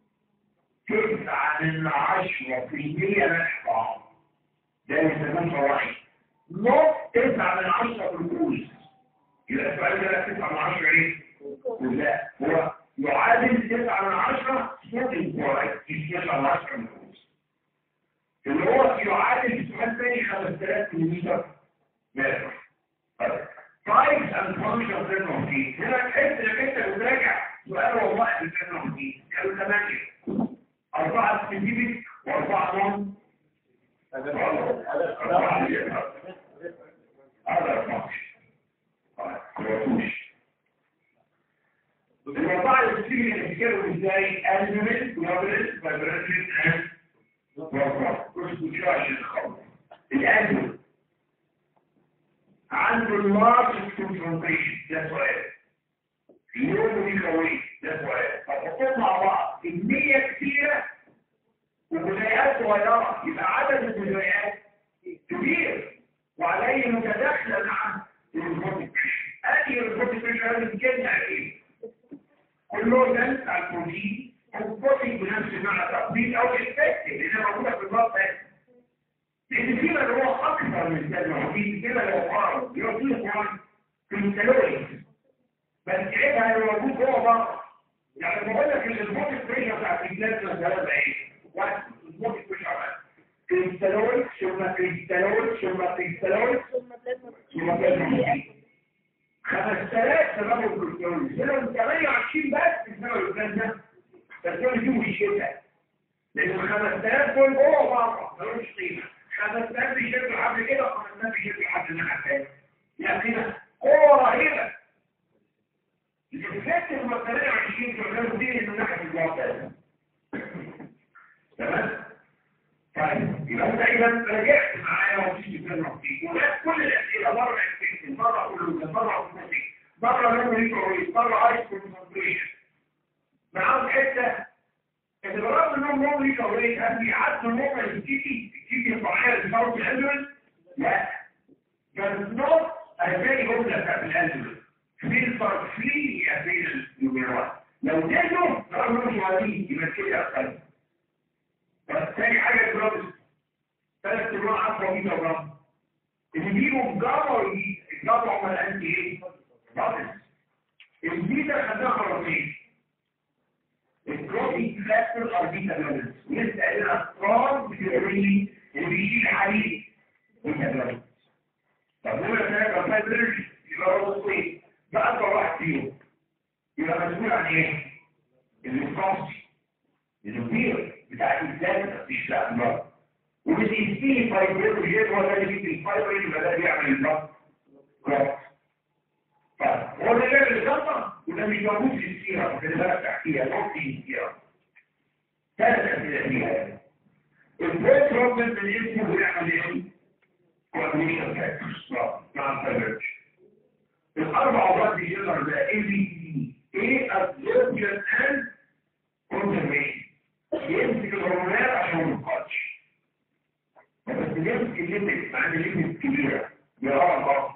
تسعة من عشرة في المية ملح طعام ده يسمون فوائد نص تسعة من عشرة جلوكوز يبقى السؤال ده تسعة من عشرة ايه؟ لا هو يعادل تسعة من عشرة صوديوم كلورايد مش تسعة من عشرة جلوكوز اللي هو يعادل في سؤال تاني 5000 ملم متر تايبس اند فانكشن ترمومتين هنا تحس انك انت بتراجع سؤال والله في الترمومتين كانوا ثمانية أربعة سبيسيفيك وأربعة نون هذا فانكشن الأربعة اللي بتيجي اللي بتتكلم ازاي؟ ألمنت ولابرنت فايبرنت اند الألمنت عنده اللارج كونسنتريشن ده سؤال اليوم دي قوي ده سؤال فحطهم مع بعض كمية كتيرة وجزيئات صغيرة يبقى عدد الجزيئات كبير وعليه متداخلة مع الروبوتيك أي الروبوتيك لازم كلمة ايه؟ كله ده بتاع البروتين البروتين بنفس المعنى بتاع تطبيق او افكت لانها موجوده في البلاد لان في مجموعه اكثر من كده في كده لو قارن يعطيه قران في الكالوريز بس عيبها انه موجود جوه بره يعني بقول لك الاسبوع بريشر بتاع البلاد مثلا ايه؟ واحد اسبوع بريشر كريستالويد ثم كريستالويد ثم كريستالويد ثم بلازما 5000 سبب الكريستالويد سنة 28 بس بسبب البلازما بس دول فيهم الشتاء لأن ال 5000 دول جوه بره ملوش قيمة 5000 بيشدوا لحد كده و5000 بيشدوا لحد الناحية الثانية يعني كده قوة رهيبة الإفكت ال 28 كيلو دي من ناحية الواقع تمام؟ طيب يبقى انت اذا رجعت معايا ومشيت تجرب فيه ولاد كل الاسئله بره الانفكشن بره كله بره اوتوماتيك بره ميموري كويس بره ايس كونسنتريشن معاهم حته ان برغم انهم ميموري كويس هل بيعدوا النقطه الكيتي الكيتي الصحيه اللي صارت في الانجلز؟ لا بس نوت هتلاقي جمله بتاعت الانجلز فلتر فري افيل النيوميرات لو نزلوا رغم انهم شغالين يبقى كده اقل بس تاني حاجة الجرابس ثلاث تجربة عشرة ميتا جرام اللي بيجوا بجامعة والجيتا الجامعة هم الأنتي إيه؟ جرابس الجيتا خدناها مرتين البروتين فاكتور أو بيتا جرابس ولسه قايلها سترونج بيوريني اللي بيشيل حديد بيتا جرابس طب هو ثلاثة فايبرج يبقى هو ايه؟ ده أكبر واحد فيهم يبقى مسؤول عن إيه؟ الوقاصي الكبير بتاع الإنسان مش بتاع المرض وبتديه فايبروجين ولا يجيب الفايبر يبقى ده بيعمل الضغط كويس طيب هو ده بيعمل الضغط وده مش موجود في السيرة خلي بالك تحكيها نقطة السيرة ثلاث أسئلة فيها البروت روبن من اسمه بيعمل ايه؟ كوردينيشن فاكتورز مع الفايبرج الأربع عضلات بيجنر ده اي بي تي ايه ابزوربشن اند كونسرفيشن يمسك الهرمونات عشان ما تقطعش بس يمسك الليمت عند الليمت كبيرة يقرا البطن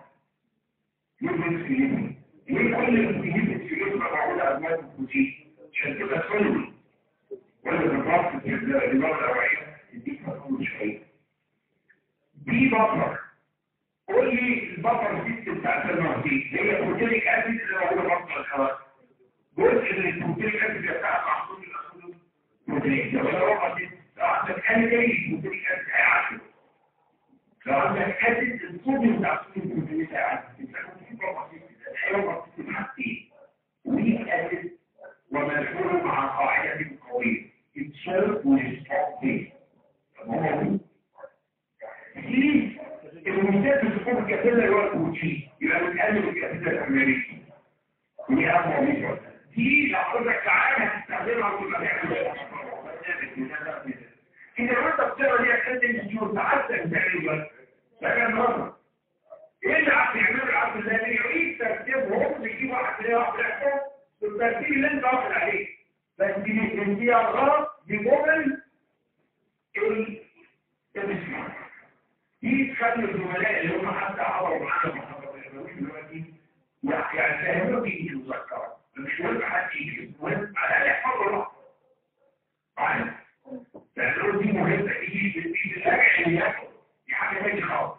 يمسك الليمت ليه كل الليمت في جسمك معمولة أزمات البروتين عشان تبقى سلوي ولا بالضبط في الإدارة الأوعية تديك مفهوم شوية دي بطر قول لي البطر سيست بتاعت المرتين هي بروتينيك أسيد اللي موجودة في بطن الحواس جزء من البروتينيك أسيد بتاعت محصول الأسود مدرك لو انا وقت لو عندك حاجه جاي مدرك اسيد هيعشر لو عندك اسيد الصوديوم بتاع الصوديوم مدرك هيعشر انت ممكن تبقى ايوه بسيط حاجتين ويك اسيد ومشهور مع قاعده قويه الشرب والستوب دي هو موجود في المثال في الصفوف الكثيرة اللي هو البروتين يبقى بنقلل الكثيرة الأمريكي ودي أهم وظيفة دي لو حضرتك تعالى هتستخدمها وتبقى تعمل إذا كنت بتقرا دي عشان تنشور تعسل تقريبا فكان مرة إيه اللي عم يعمل العبد الذي يعيد ترتيبهم يجيب واحد زي واحد يحكم بالترتيب اللي أنت واخد عليه بس دي دي غلط دي جمل الاسم دي تخلي الزملاء اللي هم حتى عبروا معانا محاضرة دلوقتي يعني فهموا دي المذكرة مش مهم حد يجي مهم على الأقل يحفظوا بعض طيب لأنه دي مهمة دي دي بالأجل اللي ياخد دي حاجة ماشي خالص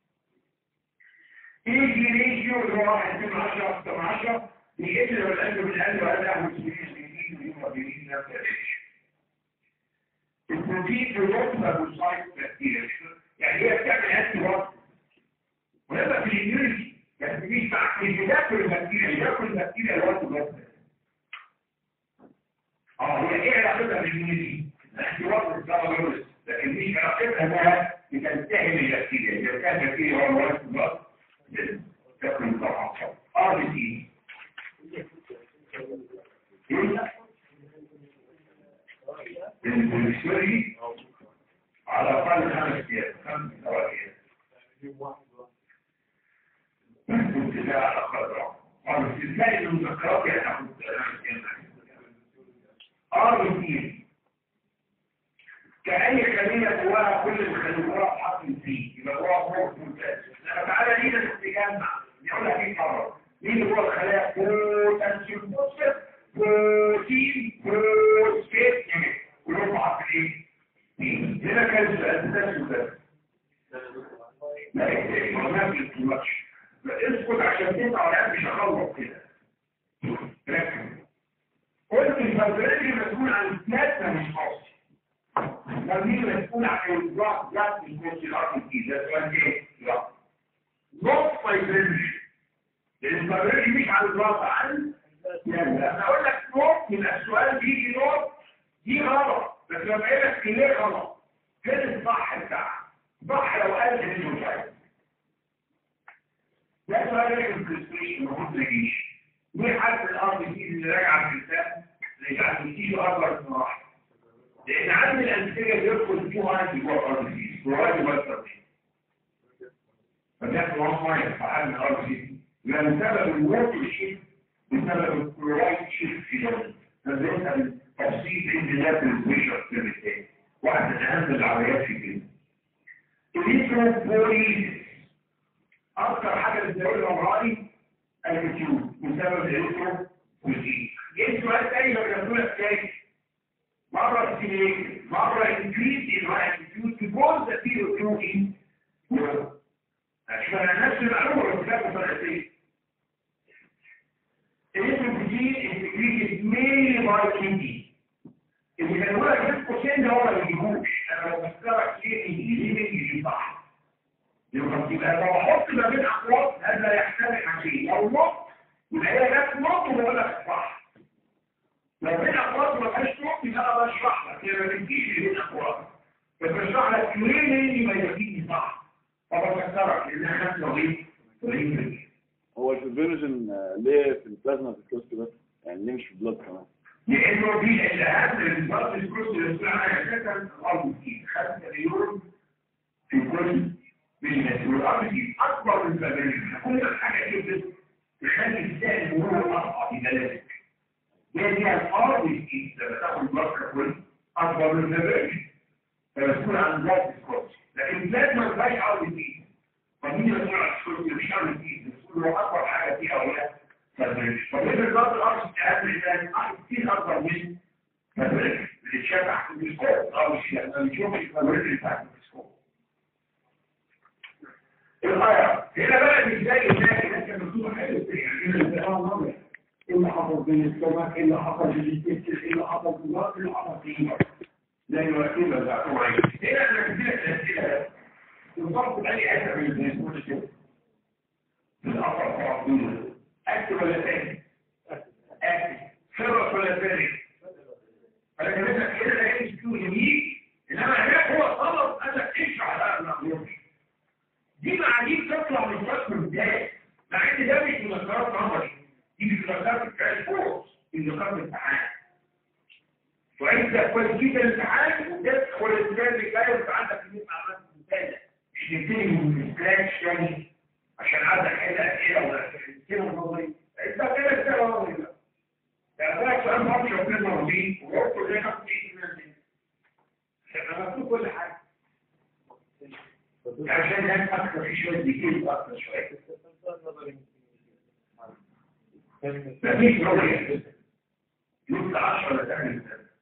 يجي ريشيو اللي هو 1 2 10 أكتر من 10 بيقل لو القلب بالقلب وقال له مسؤولين بيجي ويوم بيجي نفس الريشيو البروتين في نقطة بالسايت بكتيريا يعني هي بتعمل أنتي وقت ولما في الإميونيتي بس مش مع مش بتاكل البكتيريا بتاكل البكتيريا الوقت بس اه هي ايه علاقتها بالإميونيتي؟ الاحتواء بالزبرولس لكن مش علاقتها انها بتلتهم البكتيريا اذا كان البكتيريا هو الوقت بس تاكل الطعام اه دي البوليسوري على اقل خمس ايام خمس ثواني كنت لا على قدر قالوا ازاي المذكرات يتاخد اربعين كأي خلية جواها كل الخليات حاطين فيه يبقى جواها فوق ممتاز لما تعالى لينا الاستجامة نقول لك ايه مرة مين جوه الخلايا بوتنسيوم بوتنسيوم بروتين بروسفيت كلهم حاطين تغلطش اسكت عشان تطلع ولا مش هخلص كده ركز قلت الفبريلي مسؤول عن الثلاثة مش قاسي مين مسؤول عن الإدراك ذات الكورس الأرضي ده سؤال ايه؟ لا نص فايبريلي الفبريلي مش عن الإدراك عن يعني لما أقول لك نص يبقى السؤال بيجي نص دي غلط بس لما أقول لك ليه غلط فين الصح بتاعها صح لو قال لي مش عارف ده سؤال الكونستريشن المفروض ما يجيش مين حد الارض دي اللي راجعه في الكتاب اللي يعني بتيجي اكبر من واحد لان عدد الانسجه بيدخل فيه واحد جوه الارض دي وواحد مؤثر فيه فده وان ماينس في حجم الارض دي لان سبب الووتر شيفت بسبب الكلورايد شيفت في الارض فده تفصيل انجازات البشر في التاني واحد من اهم العمليات في كده الإيكوبوليس أكثر حاجة بتزود الأمراري الكتيوب بسبب الإيكوبوليس جاي سؤال تاني لو يقول لك كيف مرة ستيميليت مرة انكريس الكتيوب تبوز ذا فيه كيوتي عشان أنا نفس المعلومة بس كانت فرقتين الإيكوبوليس انكريس ميلي باي كيتي اللي كانوا بقى جنب قوسين ده هو ما بيجيبوش انا لو بفكرك ليه الايزي مني صح يبقى لو احط ما بين اقواس هذا يحتمل حاجتين لو نط يبقى هي جت نط وبقول لك صح لو بين اقواس ما فيهاش نط يبقى انا بشرح لك هي ما بتجيش بين اقواس بس بشرح لك ليه مني ما يجيني صح فبفكرك ان انا خدت طريق هو الفيبرينوجين ليه في البلازما في الكوست بس يعني ليه مش في البلاد كمان لانه دي الاهم الضغط الكروس اللي بتقول عليها اساسا الارض دي 5 مليون في كل مليون والارض دي اكبر من البلد كل حاجه كده تخلي السائل هو اقطع في بلدك هي دي الارض دي لما تاخد بلاد كل اكبر من البلد فمسؤول عن ضغط الكروس لكن البلاد ما فيهاش ارض دي فمين مسؤول عن الكروس مش ارض دي مسؤول هو اكبر حاجه فيها ولا فبين الضغط الارض التهاب الانسان كتير اكبر من مدرسة اللي تشبع في المسكوب او مش لما نشوف المدرسة بتاعت المسكوب الغاية هنا بقى مش زي الناس اللي كانت مكتوبة حلو يعني ايه اللي حصل بين السمك ايه اللي حصل بالتكتل ايه اللي حصل بالوقت ايه اللي حصل فيه زي ما كده بتاعته هنا احنا كتير الاسئله بالضبط بأي حته من الناس كل شيء بالاثر الطبيعي اكتب ولا تاني اكتب فرص ولا تاني فلكن انت كده لا يمكن تكون جميل انما هناك هو طلب قال لك اشرح بقى المعلومه دي معانيك تطلع من الرسم ازاي مع ان ده مش مذكرات نظري دي مذكرات الكلام كورس مذكرات الامتحان وانت كويس جدا الامتحان وتدخل السنه اللي جايه وانت عندك كميه معلومات ممتازه مش نبتدي من سكراتش تاني عشان عايز احل اسئله ولا كلمه نظري انت كده كده نظري بقى يعني ده سؤال ماتش وكلمه نظري وقلت ليه ناخد ايه من الناس عشان مكتوب كل حاجه عشان ده اكتر في شويه ديتيل اكتر شويه مفيش نظري يطلع 10 ولا تعمل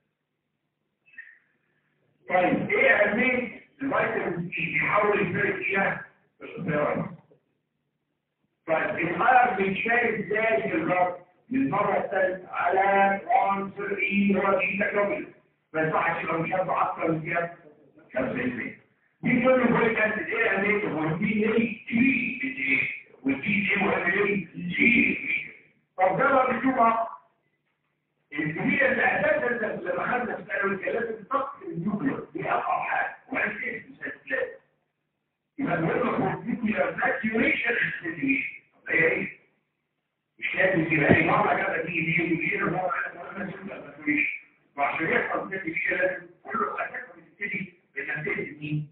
طيب ايه اهميه الفيتامين سي بيحاول يفرق فيها الاختيارات طيب الغرض بيتشارك ازاي في الرد للمرة الثالثة على عنصر اي هو دي تكامل ما ينفعش يبقى مشبع اكتر من كده 5% دي كل كل كانت ايه اهميته هو دي ليه تي دي ودي دي مهم ليه جي طب ده بقى بنشوفها الكمية اللي اساسا لما خدنا في الثانوي كان لازم تقص النيوكلير دي اقوى حاجة وعن ايه المسلسلات يبقى المهم في النيوكلير ساتيوريشن ساتيوريشن هي ايه؟ مش لازم تبقى اي مرة كده تيجي دي ودي مرة انا ساتيوريشن وعشان يحصل ساتيوريشن لازم كله اساسا بتبتدي بتبتدي مين؟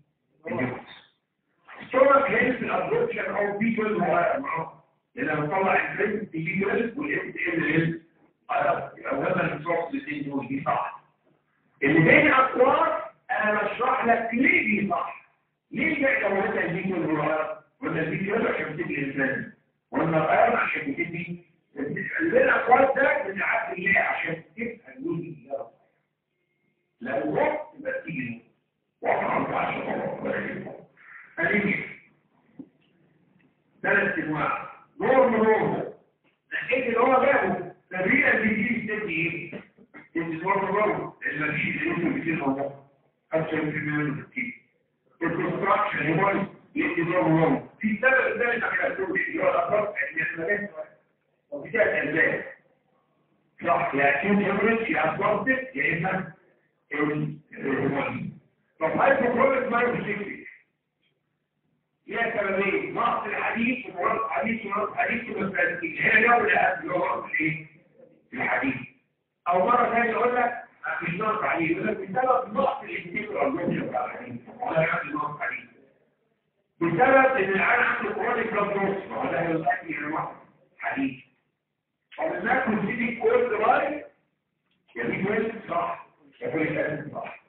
الصورة كانت في الابروتشن او بي 12 معاه لان بطلع الفريم بي 12 والاس ال ال اولا الصوت الاثنين دول دي صح اللي بين الاقوال انا بشرح لك ليه دي صح ليه جاي لو انت دي كل ولا دي كده عشان تدي الانسان ولا غير عشان تدي اللي بين الاقوال ده بنعدي ليه عشان تبقى الجزء ده لو رحت يبقى تيجي واحد عشر مرات هنيجي ثلاث انواع نورم نورم لقيت اللي هو جابه الريئه اللي دي بتدي ايه؟ بتدي نورم نورم لان مفيش اللي كتير موضوع 25% منه كتير الكونستراكشن هو يدي نورم نورم في سبب ثالث على الاسلوب اللي هو الافراد الاحتمالات وفي ثلاث اسباب صح يا اكيد هيمرج يا اسبابتك يا اما الهرموني طب هايبوكروميك مايوسيكليك ليها سببين نقص الحديد ومرض حديد ومرض حديد ومستهلكين هنا جو الأهل اللي هو نقص الايه؟ الحديد أو مرة ثانية يقول لك مش نقص حديد يقول لك بسبب نقص الانتيكر الجزء بتاع الحديد ولا يعني نقص حديد بسبب ان العيان عنده كرونيك بلاد نقص ولا هيؤدي الى نقص حديد طب الناس بتدي كل دراي يبقى كويس صح يقول لك صح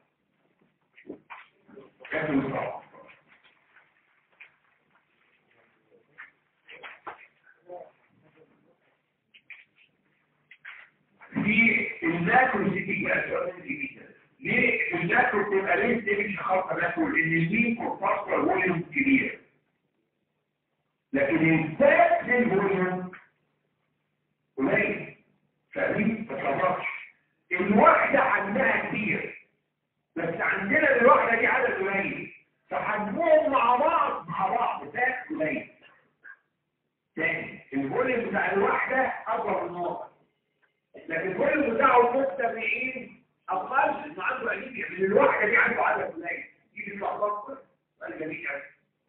يقول صح في الماكروسيتيك اسئله جديده ليه الماكرو بتبقى ليه دي مش خاصه ماكرو لان الميكرو فاصله فوليوم كبير لكن الفات في الفوليوم قليل فدي ما تتطرقش الوحده عندها كتير بس عندنا الوحده دي عدد قليل فحجمهم مع بعض مع بعض فات قليل تاني الفوليوم بتاع الوحده اكبر من الواقع لكن كل بتاعه متبعين اقل انه عنده قليل من الواحده دي عنده عدد قليل دي بتبقى اكبر سؤال جميل قوي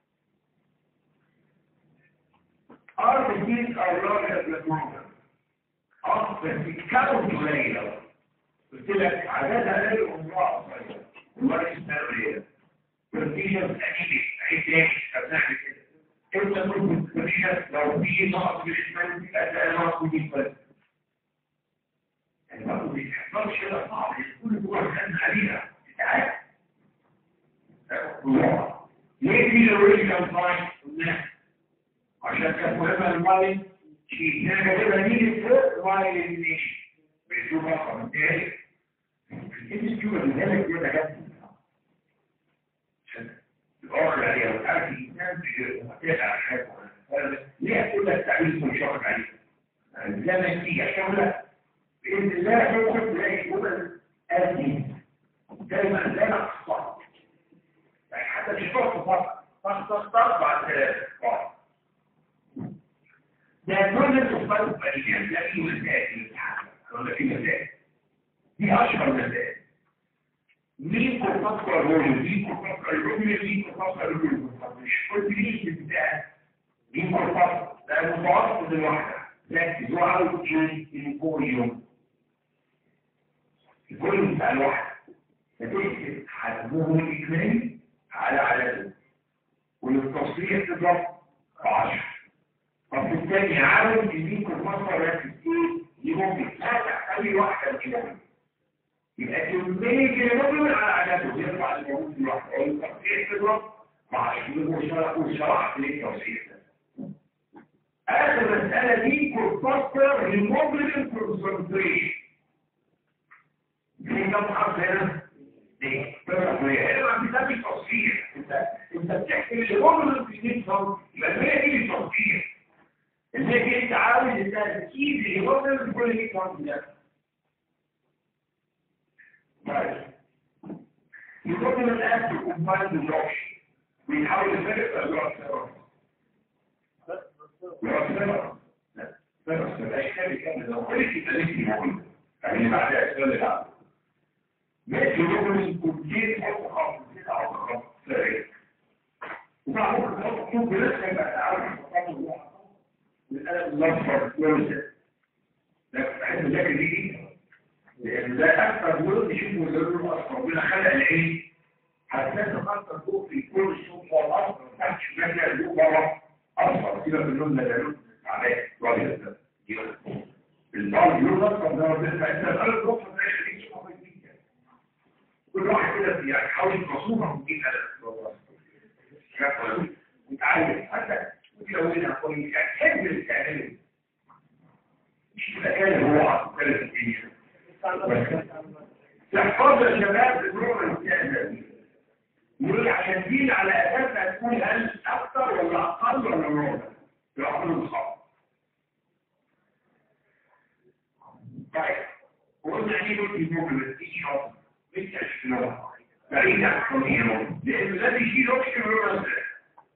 ارض دي اولاد البلاتمونر اه بس الكاونت قليل أوي. قلت لك عددها قليل ومضاعف قليل والله اسمها قليله برتيشن انيميك عيد تاني هبنعمل كده انت تقول برتيشن لو في نقص بالاسمان هتلاقي نقص بالاسمان يعني برضه ما بيحصلش كده صعب كل دول خدنا عليها تعال ليه في الاوريجينال فاين قلنا عشان كانت مهمه الماين شيء انا كده نيجي فوق ماين اليمينيشن بنشوف رقم تاني الانستيتيوت اللي هنا كده جت الاخر عليها وعارف الانسان بيقع حاجه ليه كل التعليم مش واخد عليه لما تيجي عشان لا بإذن الله ممكن تلاقي جمل آمين دايما لا نقصى يعني حتى مش تقص فقط تخصص بعد ثلاثة ده كل تصفات بأيام لا في مسائل الامتحان ولا في مسائل دي أشهر مسائل مين كفاكر الرجل مين كفاكر الرجل مين كفاكر الرجل مش كل ليش بتاع مين كفاكر ده متوسط الواحدة لكن هو عاوز ايه الفوليوم الفوليوم بتاع الواحد فتكتب حجمه الاجمالي على عدده والتصريح تضرب 10 طب الثاني عاوز يديك المصدر ركز ايه يمكن تفتح اي واحده كده يبقى كميه الهيموجلوبين على عدده يرفع الموجود الواحد او التصريح تضرب 10 وشرحت ليه التصريح ده آخر مسألة دي كورباستر هيموجلوبين كونسنتريشن في كم حرف هنا؟ دي هنا ما بتسمي تصفير انت انت بتحكي الهيموجلوبين في 100 سم يبقى هي دي التصفير اللي هي انت عاوز انت تجيب الهيموجلوبين في كل 100 سم ده طيب الهيموجلوبين الان كومبايند بلوش بيحاول يفرق اجراء السيرم وربنا لا بس الاشكال كان لو قلت تلاتي مهم يعني بعد اشكال العالم ماشي ممكن كتير تحط خط كده او خط سريع وبعد ممكن تحط كوب لسه يبقى تعرف تحط القلم الاصفر كويس لكن بحب ذاكر دي لان ده اكثر لون نشوفه اللون الاصفر بلا خلق العين هتلاقي خط فوق في كل الصوت هو الاصفر تحت شمال اللون بره أصفر كده باللون ده لون تعبان راجل ده البعض اللون الأصفر ده ربنا فأنت الأرض الأصفر ده يخليك تشوفه جدا كل واحد كده يعني حاول يتصوفها من جيل ألف متعلم حتى متلونها كويس يعني تحب التعليم مش كده كان هو عقل الدنيا تحفظ يا شباب النوع المستهدف يقول عشان دين على اساس هتكون هل اكتر ولا اقل ولا ربع قلنا عليه ممكن ممكن تيجي أصلا مش عشان بعيد عن القضية لأن الذي يشيل أوكسجين هو الأزرق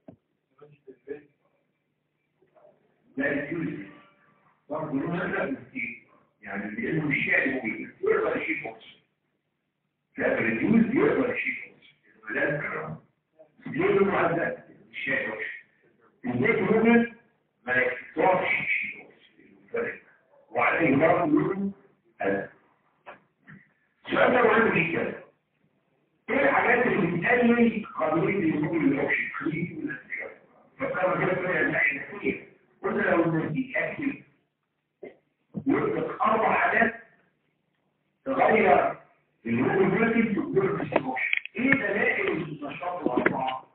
لا يجوز برضه له أزرق كتير يعني لأنه مش شايل فيه يقدر يشيل أوكسجين لا الريديوز يقدر يشيل أوكسجين الولاد ليه له معزق مش شايل أوكسجين الزيت ممكن ما يقدرش يشيل أوكسجين وعليه برضه له أزرق السؤال ده مهم جدا ايه الحاجات اللي بتقلل قابليه الهجوم للاوكسجين خليه من السيارة فكما كده فيها الناحيه الثانيه قلنا لو الناس اكل يطلق اربع حاجات تغير الهجوم المركز في الجرم الاوكسجين ايه دلائل النشاط الاربعه؟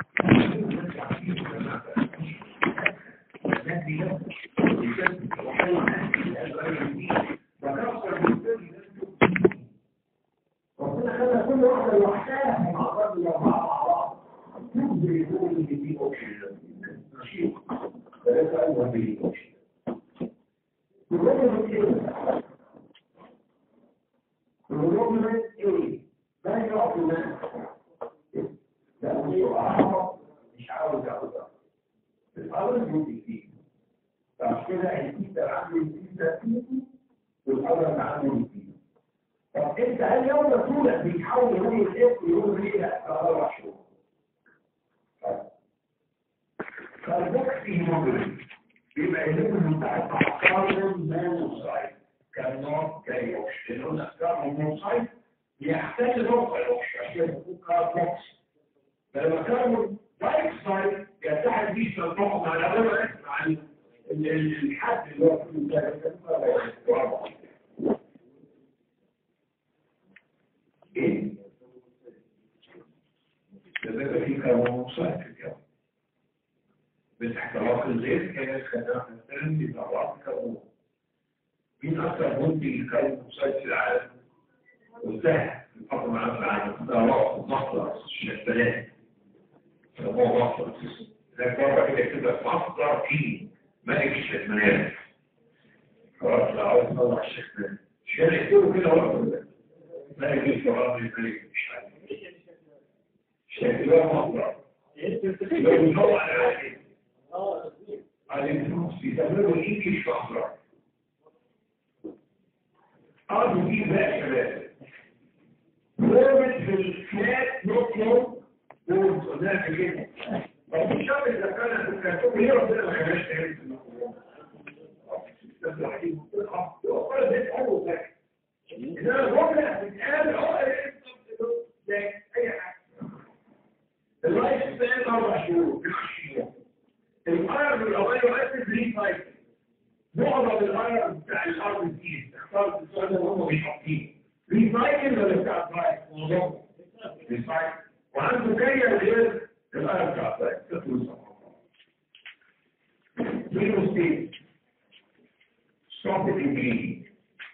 الناس دي وكسر بالتالي ربنا خلى كل واحدة لوحدها من أعراض الأربعة مع بعض تبدي يقول إن دي أوكسجين نشيط ثلاثة أول دي أوكسجين الروبوت إيه؟ الروبوت إيه؟ لا يقف لنا لأنه أعرف مش عاوز أعوزها الأرض جزء فيه فعشان كده الكيسة عنده الكيسة فيه والأرض عنده فيه طب انت هل يوم رسولك بيحاول يقول الاسم يقول ليه لا اربع شهور فالبوكسي موديل يبقى يجب بتاع كاربون مونوكسيد كالنوع كايوكس اللي قلنا كاربون مونوكسيد يحتاج نقطة الاوكس عشان يكون كاربوكس فلما كاربون دايكسايد يتحد بيه النقطة مع الأول مع الحد اللي هو في ذلك ايه؟ لذلك في كربون في الجو بس احتراق الغير كانت خدمة مثلا في طبعات كربون مين أكثر منتج الكربون في العالم؟ وسهل الحكم مع العالم ده رأس مصدر الشتلات هو مصدر ده مرة كده كده مصدر فيه ملك الشتلات خلاص لا عاوز نطلع الشتلات شارع كده كده وقت لا يجوز قرار الملك مش عارف شكل ده مصدر لو بنطلع على عادي على الفلوس بيسموه الانجليش مصدر ارض دي بقى شباب ضربت في الفلات نوت نوت بورد قلناها كده طب مش شرط اذا كان الكرتون ليه ربنا ما خلاش تعمل في الموضوع وقال ده اول حاجه إنما الجملة بتقال عقل أي حاجة اللايف ستايل أربع شهور الأرض الأولي يؤثر ريسايكل معظم الأرض بتاع الأرض دي اختارت السؤال ده هم مش حاطين ريسايكل ولا بتاع اللايف معظمهم ريسايكل وعنده كيا غير الأرض بتاع اللايف تطلع زيرو ستيت stop it in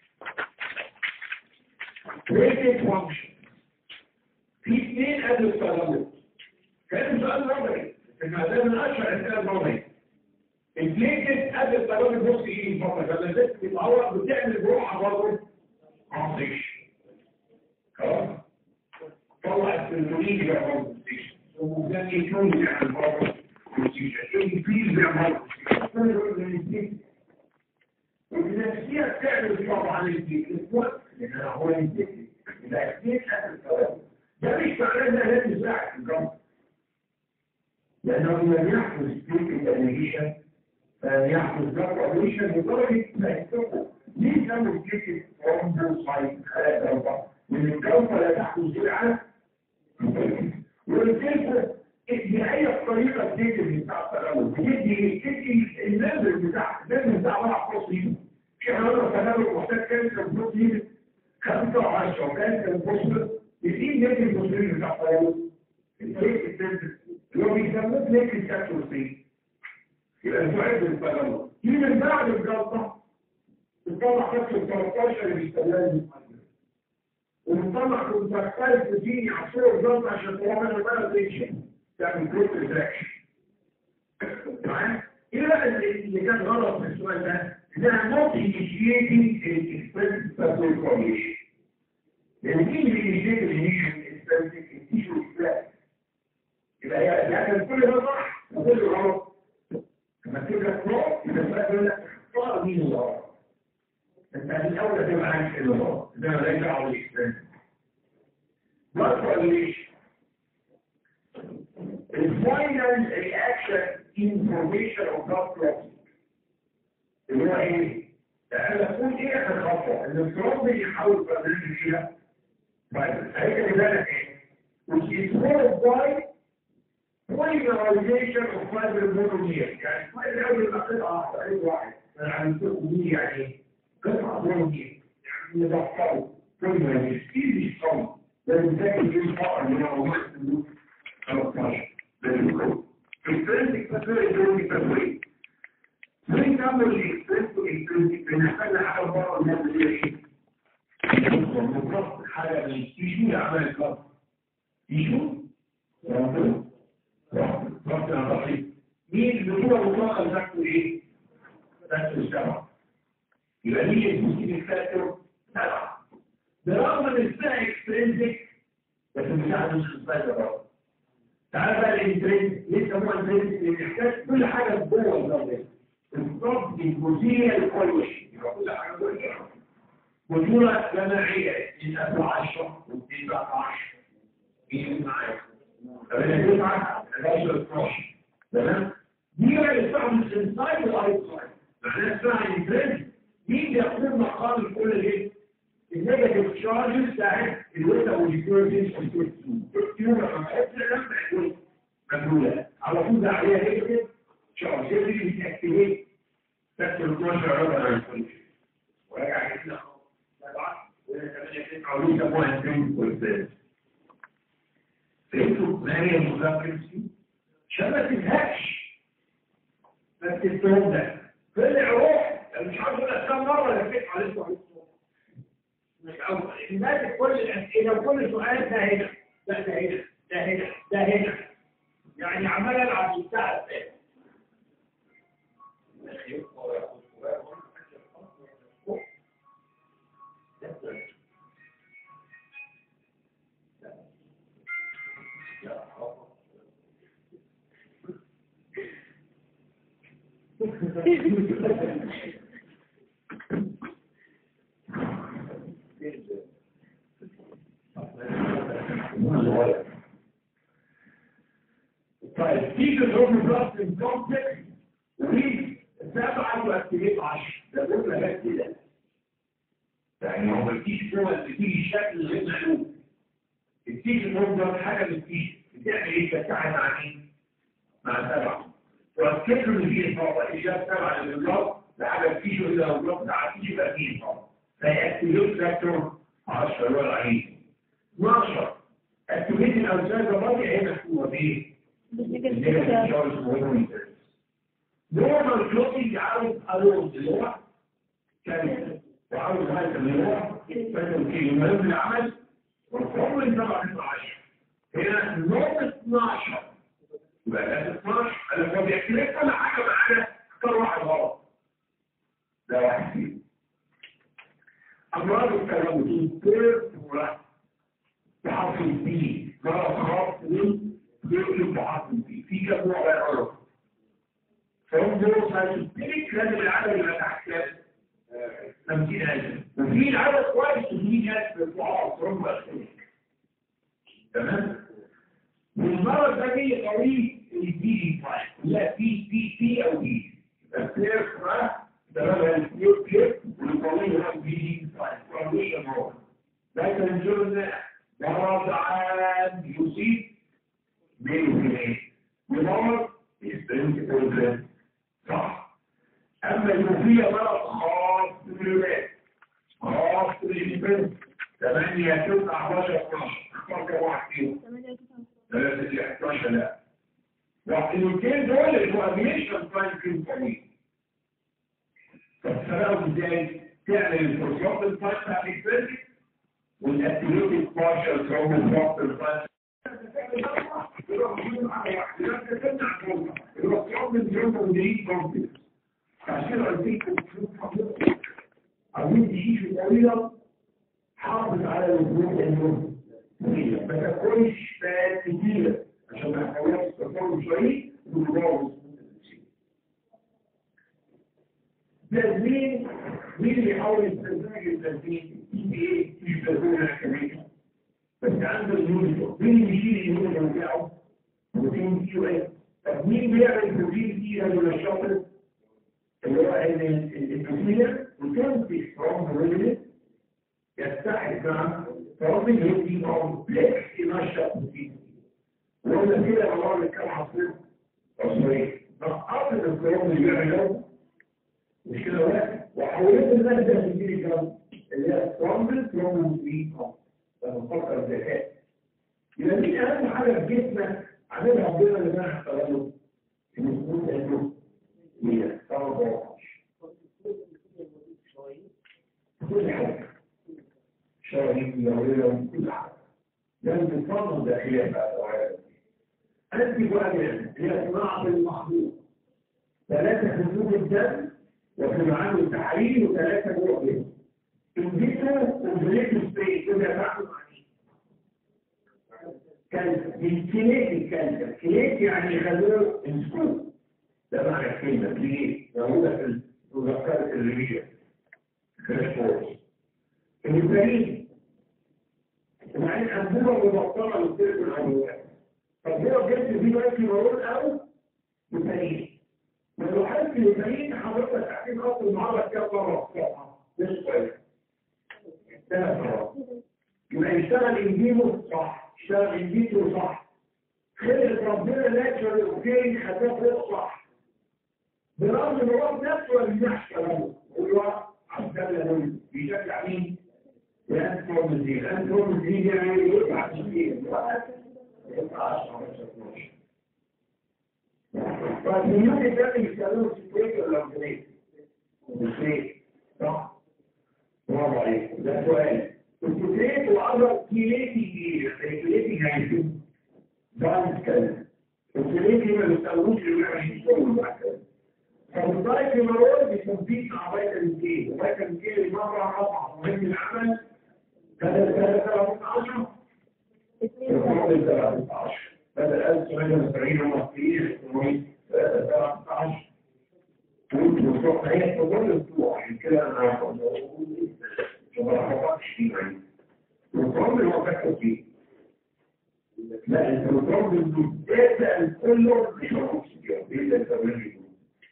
created function في اثنين قبل التغير كان سؤال نظري لكن ده من اشهر الاسئله النظري البليكت قبل التغير بص ايه الفتره لما الست بتتعور بتعمل جروحها برضه عطش خلاص طلع السيرولين بيعمل وده يكون بيعمل برضه الانفيل بيعمل والنفسيه بتعمل طبعا الوقت لان هو ينتهي يبقى اثنين قبل التغير ده مش معناه انها لازم تساعد في الجمع لانه لم يحدث تلك الانيميشن يحدث ده كورديشن لدرجه ما يكتبوا ليه سموا تلك الثرومبوسايت خلايا الجوفه؟ من الجوفه لا تحدث جرعه والكلفه هي الطريقه التكني بتاع التغلب بتدي التكني الليفل بتاع الليفل بتاع بقى بروتين في حاجه تغلب محتاج كالسيوم بروتين 15 وكالسيوم فوسفور يدين نفس البروتين بتاع التغلب الطريق التنسل اللي هو بيسموه بليك الكاتروسين يبقى المعد للتغلب دي من بعد الجلطه بتطلع كالسيوم 13 اللي بيستخدمها وبنطلع كونتاكتايل بروتين يعصروا الجلطه عشان تعمل البالانسيشن تعمل جروث ريفراكشن معايا ايه بقى اللي كان غلط في السؤال ده انها نوت انيشيتنج الاكسبريس باتول فورميشن لان مين اللي بيجيب الانيشن اكستنسيك التيشو اكستنسيك يبقى هي يعني كل ده صح وكل غلط لما تجيب لك نقط يبقى بقى يقول لك اختار مين اللي غلط انت من الاول هتبقى عارف ايه اللي غلط ده مالك دعوه بالاكستنسيك بلاد كوagulation الفاينل رياكشن انفورميشن اوف بلاد كلوتنج اللي هو ايه؟ انا بقول ايه اخر خطوه ان التراب يحاول يعمل فيها طيب هيك بالك ايه؟ which is followed by polymerization of fiber monomer يعني fiber اول ما قطعه تعريف واحد انا عملته ليه يعني قطعه monomer يعني نضفره polymerization كتير مش قوي لازم تاكل جزء فقر من الوقت 15 لازم يكون الفرنسي كتير يكون تسويق زي كامل الفرنسي بنحتاج حاجه بره الناس اللي هي ايه؟ بالظبط حاجه من يشوف عمل الكلام يشوف ربنا ربنا رحيم مين البطوله المطلقه بتاعته ايه؟ بتاعته السبعه يبقى دي المسلم الفاتر سبعه برغم ان اسمها اكسترنسك بس المساعده مش خصائص برضه تعال بقى الانترنسك ليه سموها انترنسك؟ لان يحتاج كل حاجه جوه الجوده الضبط الجزئيه الكويشن يبقى كل حاجه جوه بطولة جماعية من 10 و 19 مين معايا؟ فبين 9 11 12 تمام؟ دي بقى يستعمل الانسايد والاوتسايد معناها اسمها الانترنس مين بيقوم مقام كل ايه؟ النيجاتيف تشارجز بتاعت الويتا والديكورجنز والتيوب التيوب لما تحط لما يكون مجهولة على طول ده عليها نيجاتيف تشارج هي دي بتاكتيفيت تكتب 12 ربع عن كل شيء وراجع كده فهمتوا ما هي المذاكرة عشان ما تزهقش ما تكتبهم ده طلع روح مش عارف اقول لك كم مره لفيت عليكم عليكم مش عارف الناس كل الاسئله وكل سؤال ده هنا ده ده هنا ده هنا ده هنا يعني عمال العب الساعه طيب تيجي الهرمون بلاستين كومبلكس ودي سبعة واكتيفيت 10 ده كل حاجات كده يعني هو التيش هو اللي بتيجي الشكل غير مألوف التيش المنظر حاجة من التيش بتعمل ايه بتتعامل مع مين؟ مع سبعة وافتكر ان في اصابة اجابة سبعة للبلاط لحاجة التيش ولا البلاط بتاع التيش يبقى فيه اصابة فيأكتيفيت فاكتور 10 اللي هو العين 12 اكتيفيت الاوزان الرابعة هي مكتوبة بايه؟ نورمال كلوتنج عاوز الون اللي هو كان وعاوز هذا اللي هو فاتن كيلو مهم العمل والفورمول طبعا 12 هنا نورمال 12 يبقى ده 12 انا لو بيحكي كل حاجه معانا اختار واحد غلط ده واحد فيهم امراض التلوث كير بحرف البي مرض خاص من يقلب بحرف البي في كم نوع بقى عرف فانظروا سايتوبيك لازم العدد اللي تحت 50000 وفي العدد كويس 800000 في الضعاف ربع تمام والمرض ده جاي قريب البي فايل لا في في في او بي الكلير كراس ده الكلير كلير والقوي هو بي فايل قوي امر لكن الجرن مرض عام يصيب بين اثنين ومرض يستنتج الجن صح اما الوفيه مرض خاص بالولاد خاص بالبنت 8 9 11 12 اختار كم واحد فيهم 3 11 لا واحدتين دول الكوابيليشن تايم في الطريق طب سببهم ازاي؟ تعمل البروسيوم التايم بتاع البنت والاكتيفيتي بارشال ترومبل بروسيوم التايم عشان أديكم عاوزين تعيشوا طويلة حافظ على الوجود اليوم ما تاكلش فات كتيرة عشان ما تحولش التفاعل شوية وتبوظ تزمين مين اللي يحاول يستخدم التزمين؟ تي ايه يستخدمها كمان بس عنده اليونيتو مين اللي يشيل اليونيتو بتاعه؟ بروتين تي وايه؟ طب مين بيعمل بروتين تي هذا الشاطر؟ اللي هو ان البروتين وتنتج فروم الريليت يتحد مع فروم الهيدي كومبلكس ينشط بروتين وقلنا كده والله كان حصل تصوير نقص الفروم اللي بيعمله مش كده واحد وحولت المادة من دي الجو اللي هي سترونجل فروم الهيدي لما تفكر الذكاء يبقى مين اهم حاجه في جسمك عاملها ربنا اللي ما احترمه المسؤول عنه هي طبعا كل حاجه شرايين يوريهم كل حاجه لازم تفضل داخليا بقى أنت وأنا هي صناعة المخلوق ثلاثة خطوط الدم وفي معاني التحاليل وثلاثة جوه الجسم. الجسم وبريك سبيس كده بعمل كان من كليت الكلمة كليت يعني يخلوه انسكوب ده معنى الكلمة كليت موجودة في المذكرة الريبية كراش فورس البريد وبعدين أنبوبة مبطلة للسيرك العضوية طب هو الجسم فيه بقى في مرور أو البريد لو حالة البريد حضرتك تعطيه خط المعرض كده مرة مش كويس ثلاث مرات يبقى يشتغل انجيله صح اشتغل انجيله صح خلق ربنا ناتشورال اوكي خلاه فوق صح برغم ان هو نفسه ما بيمنعش كلامه هو عبد الله بيشجع مين؟ لان فورم دي لان فورم دي يعني يبقى كتير يبقى 10 12 فالمليون ده بيسالوه سيكويت ولا اوبريت؟ اوبريت صح؟ برافو عليك ده سؤال الكتريت وأمر كيليتي كيليتي هيشوف ده نتكلم الكيليتي ما بيستخدموش اللي بيعمل يشتغل بعد كده فالدايت المرور بيكمبيت مع فيتامين كي وفيتامين كي اللي مرة رفع مهم العمل بدل 13 13 بدل 1970 مصريين 13 وانت بتروح هي كل اسبوع عشان كده انا ما رفضتش فيه يعني الرقم اللي هو فاكر فيه لا انت الرقم بالذات كله مش موجود فيه ايه اللي انت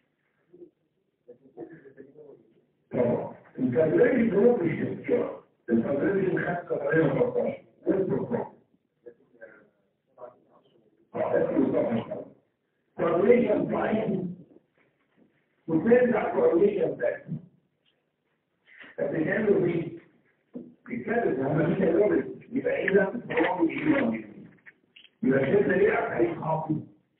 طبعا الكابلاري جروب مش استشارة الكابلاري خمسة وثلاثة وثلاثة والبروجرام كورليشن ضعيف وترجع كورليشن تاني فبنعمل ايه؟ بيتكلم هم مش هيقول يبقى اذا هو مش يبقى شفنا ليه على خاطئ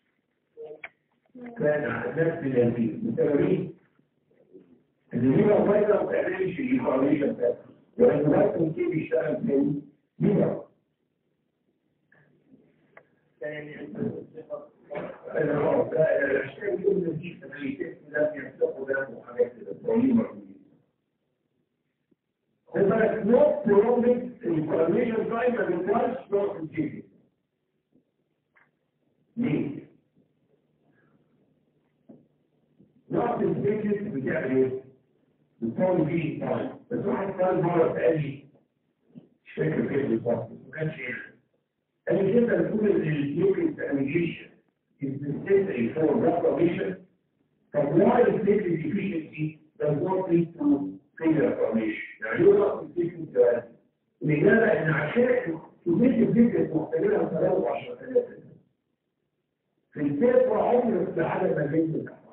كان على نفس اليمين بسبب اللي هو فايدة ما تعملش الانفورميشن ده ولكن ممكن كيف يشتغل في مين الاشياء دي اللي دي تكليفات لازم يفتحوا ده وحاجات كده طويله But no prolonged information time and requires no continuity. ليه؟ وقت الفيجن بتعمل ايه؟ بتكون فيه تايم بس واحد قال مرة قال لي مش فاكر كيف بالظبط ما كانش هنا قال لي كده بتقول ان النيوكليس انيجيشن is necessary for reformation طب why is this deficiency does not lead to failure formation يعني هو نقص الفيجن سؤال الإجابة إن عشان تزيد الفيجن محتاجينها 13 في الفطرة عمر العدد ما بين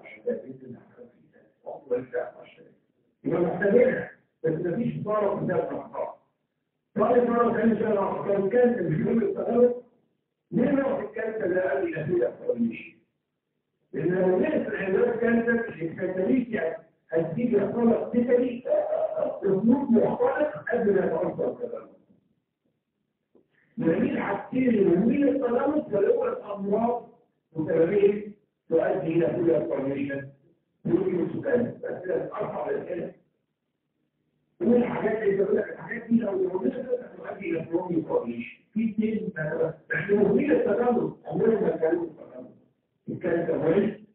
يبقى محتاجينها بس مفيش ضرر في ذات الأخطاء طالب مرة كان شغال أخطاء كانت مش يقول التغلب ليه نوع الكانسر ده قال إلى فيه أخطاء لأن لو نقص العلاج كانسر الكاتاليسيا هتيجي أخطاء تتالي أسلوب مختلف قبل ما يتوصل التغلب نميل حاجتين نميل التغلب فلو الأمراض متبادل تؤدي إلى كل الفورميشن يمكن السكان بس أرفع الإسئلة من الحاجات اللي بقول لك الحاجات دي لو موجوده تؤدي الى برومي كورديشن في اثنين احنا موجودين التكامل عمرنا ما كانوا التكامل كان كمان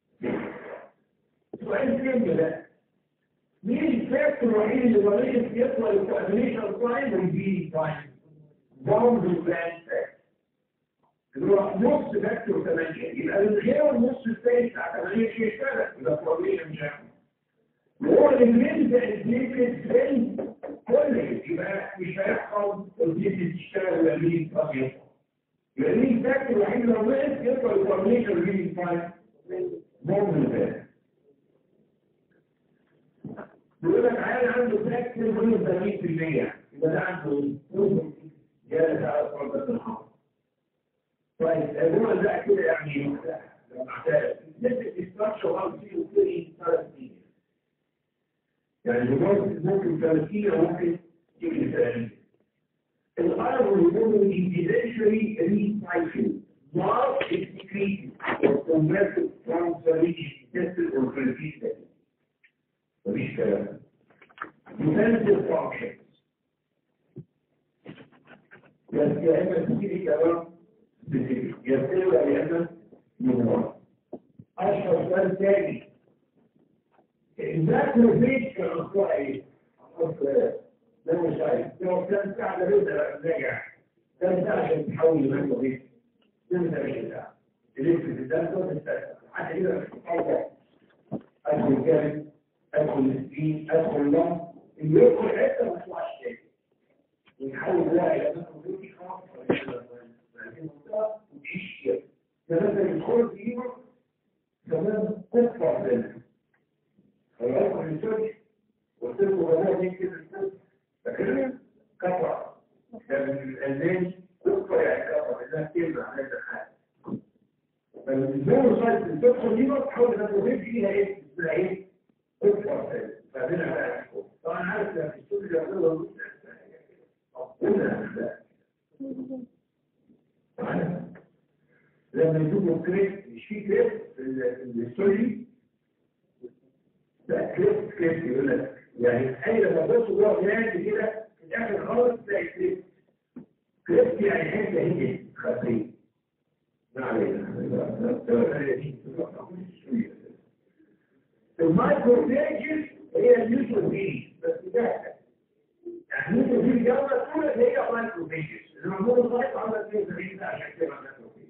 سؤال ثاني بقى مين الفاكتور الوحيد اللي بلاقي يطلع الكوردينيشن تايم والبي تايم باوندري بلان فاكتور اللي هو نص فاكتور 8 يبقى من غير النص الثاني بتاع 8 شيء يشتغل يبقى كوردينيشن مش هيعمل وهو اللي بينزل البليتلت فين كله يبقى مش هيحصل البليتلت تشتغل ولا مين طبيعي يبقى مين فاكر الوحيد لو وقف يطلع الكوردينيشن مين تايم مهم ده بيقول لك عيال عنده فاكر من 80% يبقى ده عنده جالس على فرضة الحمر طيب الجمل بقى كده يعني لما اعترف نسبة استراكشر غلط فيه وكده ثلاث سنين يعني ممكن ممكن 30 او ممكن يجي 30 الغرض والهرمون eventually recycle not excreted or converted from solid intestine or fertility مفيش كلام defensive functions بس يا اما تيجي كلام يبتدوا يا اما يمر اشهر سؤال تاني الماكروفيج كان اخطاء ايه؟ ده مش عارف لو كان ساعة بيبدأ راجع كان ساعة عشان تحول الماكروفيج ده مش عارف اللي في الدم ده مش عارف حتى كده مش متطور ادخل كامل ادخل السكين ادخل لم اللي يدخل حته ما يطلعش تاني ونحاول ده الى ماكروفيج خلاص وتعيش كده ده مثلا يدخل في ايده كمان تكفر منه فالعلم الريسيرش قلت له هو دي كده فاكرين كفر ده من الالمان كفر يعني كفر ده كلمه على هذا الحال فالنور سايت الدكتور دي تحاول انها تغيب فيها ايه اسمها ايه كفر فاهمينها بقى طبعا عارف لما في السوق اللي بيعملوا قلنا لما يجيبوا كريب مش في كريب في الستوري لا كريب كريب يقول لك يعني اي لما تبص جوه بلاد كده في الاخر خالص تلاقي كريب كريب يعني حته هي خفيه ما علينا المايكروفيجز هي النيوتروفيج بس ده يعني النيوتروفيج جوه تقول هي مايكروفيجز الموضوع صحيح عندك نيوتروفيج عشان كده مايكروفيج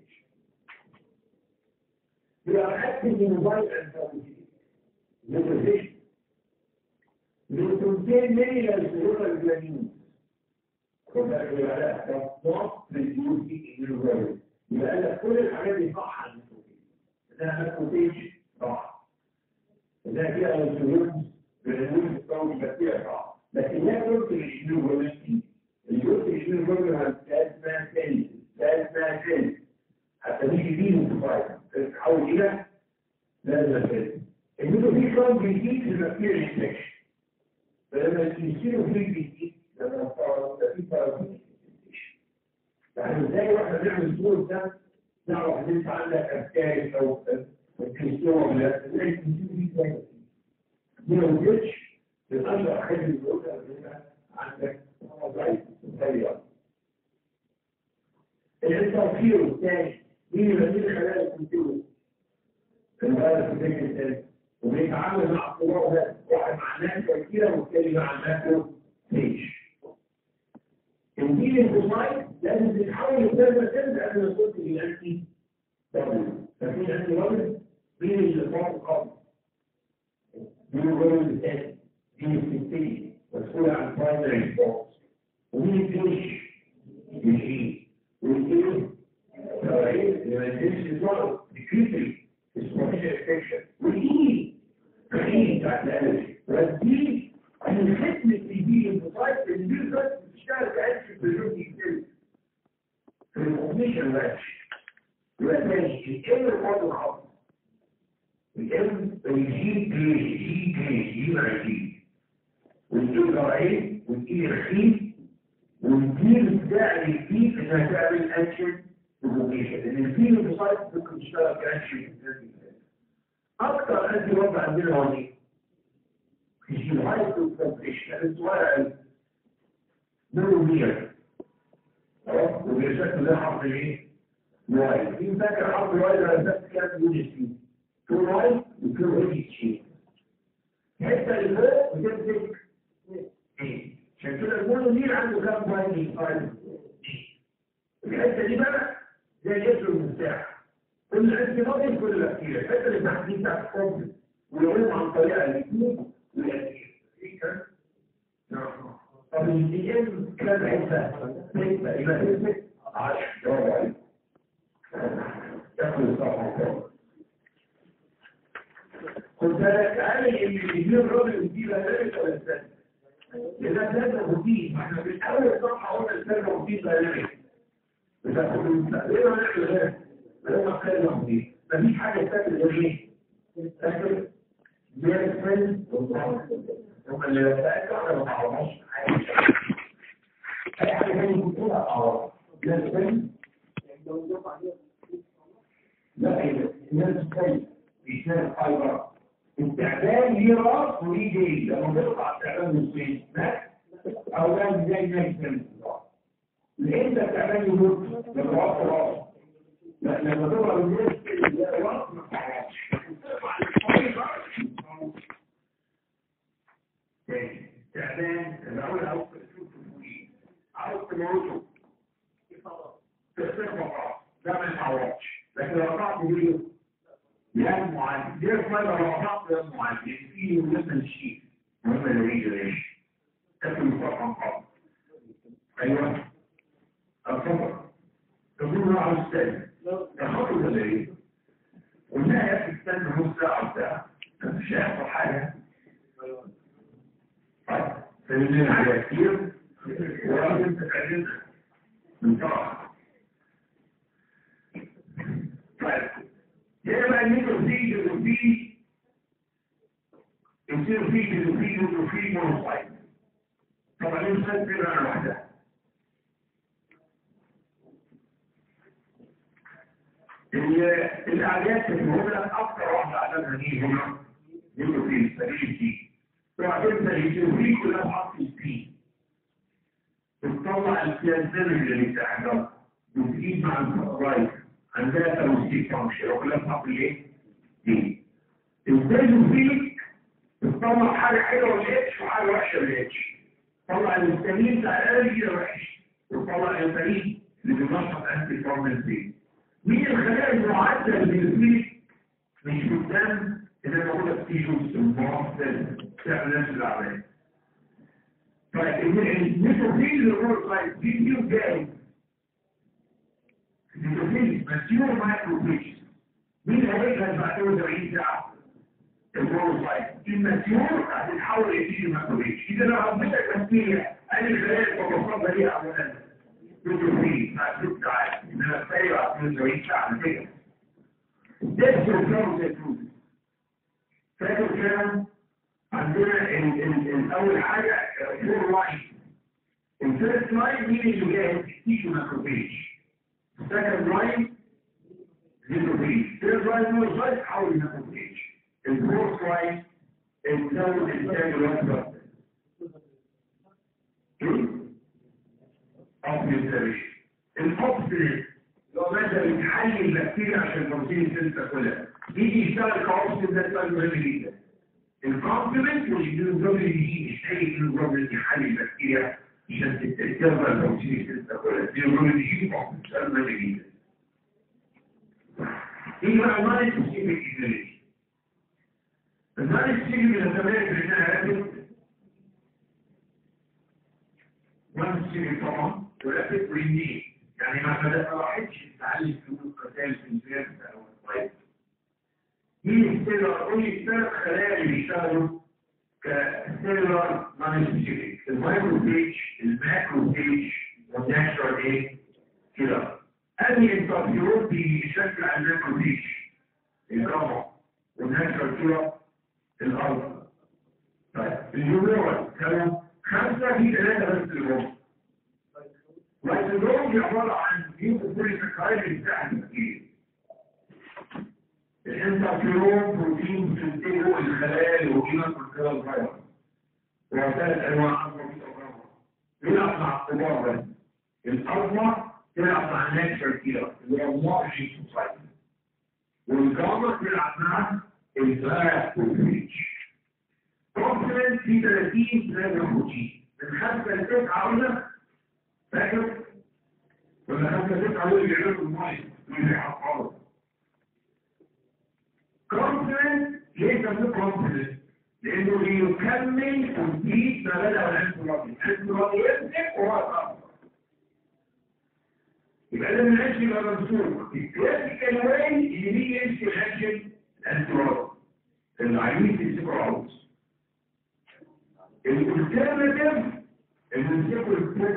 يبقى أكد من موبايل أنتروفيج نيوتروفيج نيوتروفيج من الزرورة الجلانين كنا يبقى لا ريديوسي النيوتروفيج يبقى قال لك كل الحاجات دي صح على النيوتروفيج ده نيوتروفيج صح ده فيها الزرورة بالنيوتروفيج الصوت فيها صح لكن لا يمكن النيوتروفيج الجزء اللي الراجل هتسمع تاني تسمع تاني حتى نيجي دي متفايد تتحول الى لازم اساسي النيوتن في كلام جديد في المسير الانفكشن فلما يصيروا في جديد لما في بارازيت يعني ازاي واحنا بنعمل صور ده نعرف ان انت عندك افكار او الكريستوم ولا ازاي تنسيب دي ازاي دي ما وجدتش للاشهر حاجه اللي بقولها عندك ضعيف الطريقه الانترفيو الثاني مين اللي بيجي خلال الكمبيوتر المدرس الذكي الثاني وبيتعامل مع الطلاب ده واحد مع ناس كتيره والتاني مع ناس ليش الجيل الجماعي لازم تتحول لكذا كذا قبل ما توصل للانتي دبليو ففي انتي دبليو مين اللي فوق قبل مين الرجل الثاني مين الستين مسؤول عن برايمري فوكس ومين الجيش الجيش والجيش تراعيه اللي ما ينزلش يطلع ديكريتري اسمه انفكشن والاي الخيل بتاعت الالرجي والدي من ختم التي المصايب اللي بس بتشتغل كأنش بجون يكتب في الكوميشن ماتش يبقى ماشي الام الفاضل خالص الام الجي جي جي جي جي مع جي والجي تراعيه والجي الخيل والجيل بتاع الجيل انها تعمل اكشن بروكيشن لان الفيل المصايب ممكن تشتغل كأنش اكتر انت وضع عندنا هو ايه مش الهاي كونسنتريشن السؤال مونومير خلاص وبالشكل ده حرف ايه؟ واي في فاكر حرف واي ده بس كان يونس فيه تو واي وتو واي تشين الحته اللي فوق بتمسك ايه عشان كده المونومير عنده كام واي فايف الحته دي بقى زي الجسر المفتاح كل الحته فاضي كل الاخير الحته اللي تحت دي بتاعت الكومبلكس ويقوم عن طريقه الاثنين والاخير ايه كان؟ نعم طب الدي ام كام حته؟ ستة يبقى تمسك 10 برافو عليك تاخد الصفحه خد بالك قال ان اللي الراجل دي لا ذلك ولا الثاني إذا كان روتين احنا في الأول صفحة قلنا الكلام روتين لا ذلك بتاخد المستقبل ولا نعمل غير لما كان روتين مفيش حاجة تاكل غير ايه؟ تاكل غير الفن هم اللي بتاكل احنا ما تعرفناش أي حاجة تانية بتقولها تعرف غير الفن لا إيه الناس كويس بيشتغل فايبر التعبان ليه راس وليه ديل لما بيقطع التعبان من الصين او ده زي نايم لان التعبان يموت لما وقت راس لما تضرب الناس الراس ما تعرفش التعبان الاول عاوز تشوف فيه عاوز تموته تصير مقاط ده ما يتعوضش لكن لو قطعت بيه يعني معين دي اسمها رفعت يا معين فيه مثلا شيء مهم اللي يجي ليش تكون مصطفى قبل ايوه الخبر تقول له على السنة الخطوة ده ايه قلنا يا اخي استنى نص ساعة بتاع مش هيحصل حاجة طيب سلمنا عليها كتير ولازم تتعلمها من طرف طيب هنا بقى النيتروفيل النيتروفيل يصير فيه نيتروفيل نيتروفيل مونوسايت طبعا الانسان في رأى لوحدها الأعداد المهمة أكثر واحدة عددها دي هنا نيتروفيل سبيل دي وبعدين النيتروفيل كلها بحط البي بتطلع الكيانزين اللي بتاعها بتجيب مع الرايت عندها توزيع فانكشن وكلها بتعمل ايه؟ دي الزيزو فيك بتطلع حاجه حلوه لقيتش وحاجه وحشه لقيتش طلع الانسولين بتاع الالي كده وحش وطلع الانسولين اللي بينشط انتي فورمنتين مين الخلايا المعدله اللي فيك مش قدام اللي موجوده في تيشوز المعدل بتعمل نفس الاعمال طيب النيتروفيل اللي هو السايت دي دي جاي النيتروفيل مسيور مايكروفيش مين هيجهز بعد 70 ساعه البروسايت المسيور هتتحول الى مايكروفيش اذا لو حبيتك بكتيريا ادي الخلايا المتصله ليها اولا نيتروفيل مع ست ساعات انها تسير بعد 70 ساعه كده ده البروسايت فاكر كده عندنا اول حاجه فور لاين الفيرست لاين مين اللي جاي تيجي ماكروفيج السكند لاين زيروفيج الثيرد لاين هو لاين تحول ماكروفيج الفورث لاين الزود الانتاج الاكبر اوبسيليشن الاوبسيليشن لو مثلا بتحلي البكتيريا عشان تنظيم السلسله كلها يجي يشتغل كاوبسيل ده سؤال مهم جدا الكومبلمنت والجلوبين دي مش اي جلوبين يحل البكتيريا عشان تتكبر توصيل السلسله كلها الجلوبين دي سؤال مهم جدا دي بقى مالك سيستميك ايزوليشن المالك سيستميك بنتميز بانها رابط وان سيستميك طبعا ورابط رينيه يعني ما بدأ راحتش تتعلم في القتال في الزيادة او الطيب مين السيلر قول لي الثلاث خلايا اللي بيشتغلوا كسيلر مانيسبيسيفيك المايكروفيج الماكروفيج والناتشرال ايه كده انهي انترفيرون بيشكل على الماكروفيج الجامعة والناتشرال كده الارض طيب الجمهور كانوا خمسة في ثلاثة بس الجمهور والسندروم عبارة عن يوكوبولي سكرايد بتاع التفكير الانترفيرون بروتين بتنتجه الخلايا الوجينة في الكلى الفيروس وثلاث انواع اضمر يلعب مع الكبار بس الاضمر يلعب مع الناتشر كيلر اللي هو مارجي سوسايتي والجامر يلعب مع الفراغ والريتش كونفرنس في 30 بلاد بروتين من خمسة لتسعة قلنا فاكر؟ ولا خمسة لتسعة دول بيعملوا المايه اللي بيحفظوا كونفرنس ليه سموه كونفرنس؟ لأنه بيكمل تنفيذ ما بدأ الانفرادي الانفرادي يمسك وهو الأفضل يبقى لازم الأكشن يبقى مرسوم الكلاسيكال واي اللي بيجي يمسك الأكشن الانفرادي اللي عايزين تمسكوا عاوز الالترناتيف اللي يمسكوا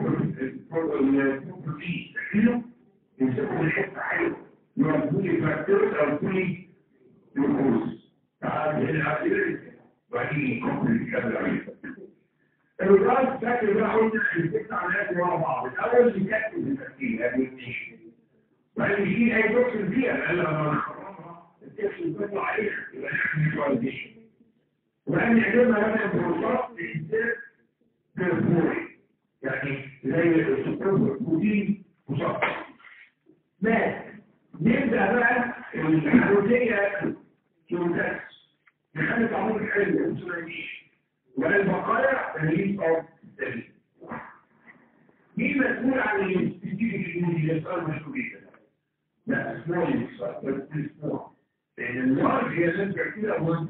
البروبرتي تحليله يمسكوا الحته حلوه يودوا لي فاكتورز او كل جلوكوز تعال هنا وبعدين يكمل الكلام عليه الراس فاكر بقى قلنا الست عمليات ورا بعض الاول بيكتب التفكير ادمنستريشن وبعدين يجي اي توكسين فيها لان لما نخرجها التوكسين بيطلع عليها يبقى نحن نيوتراليزيشن وبعدين يعملنا لنا بروسات لإنسان بيرفوري يعني زي السكر والبروتين مسكر مات نبدأ بقى الحروتية كيموتاكس نخلي طعمه الحلو ومسلميش والبقايا تهيئ أو تهيئ مين مسؤول عن الاستيتيك الجنودي يسأل مشهور جدا لا اسمه يسأل بس اسمه لأن اللارج هي سنتر كده أول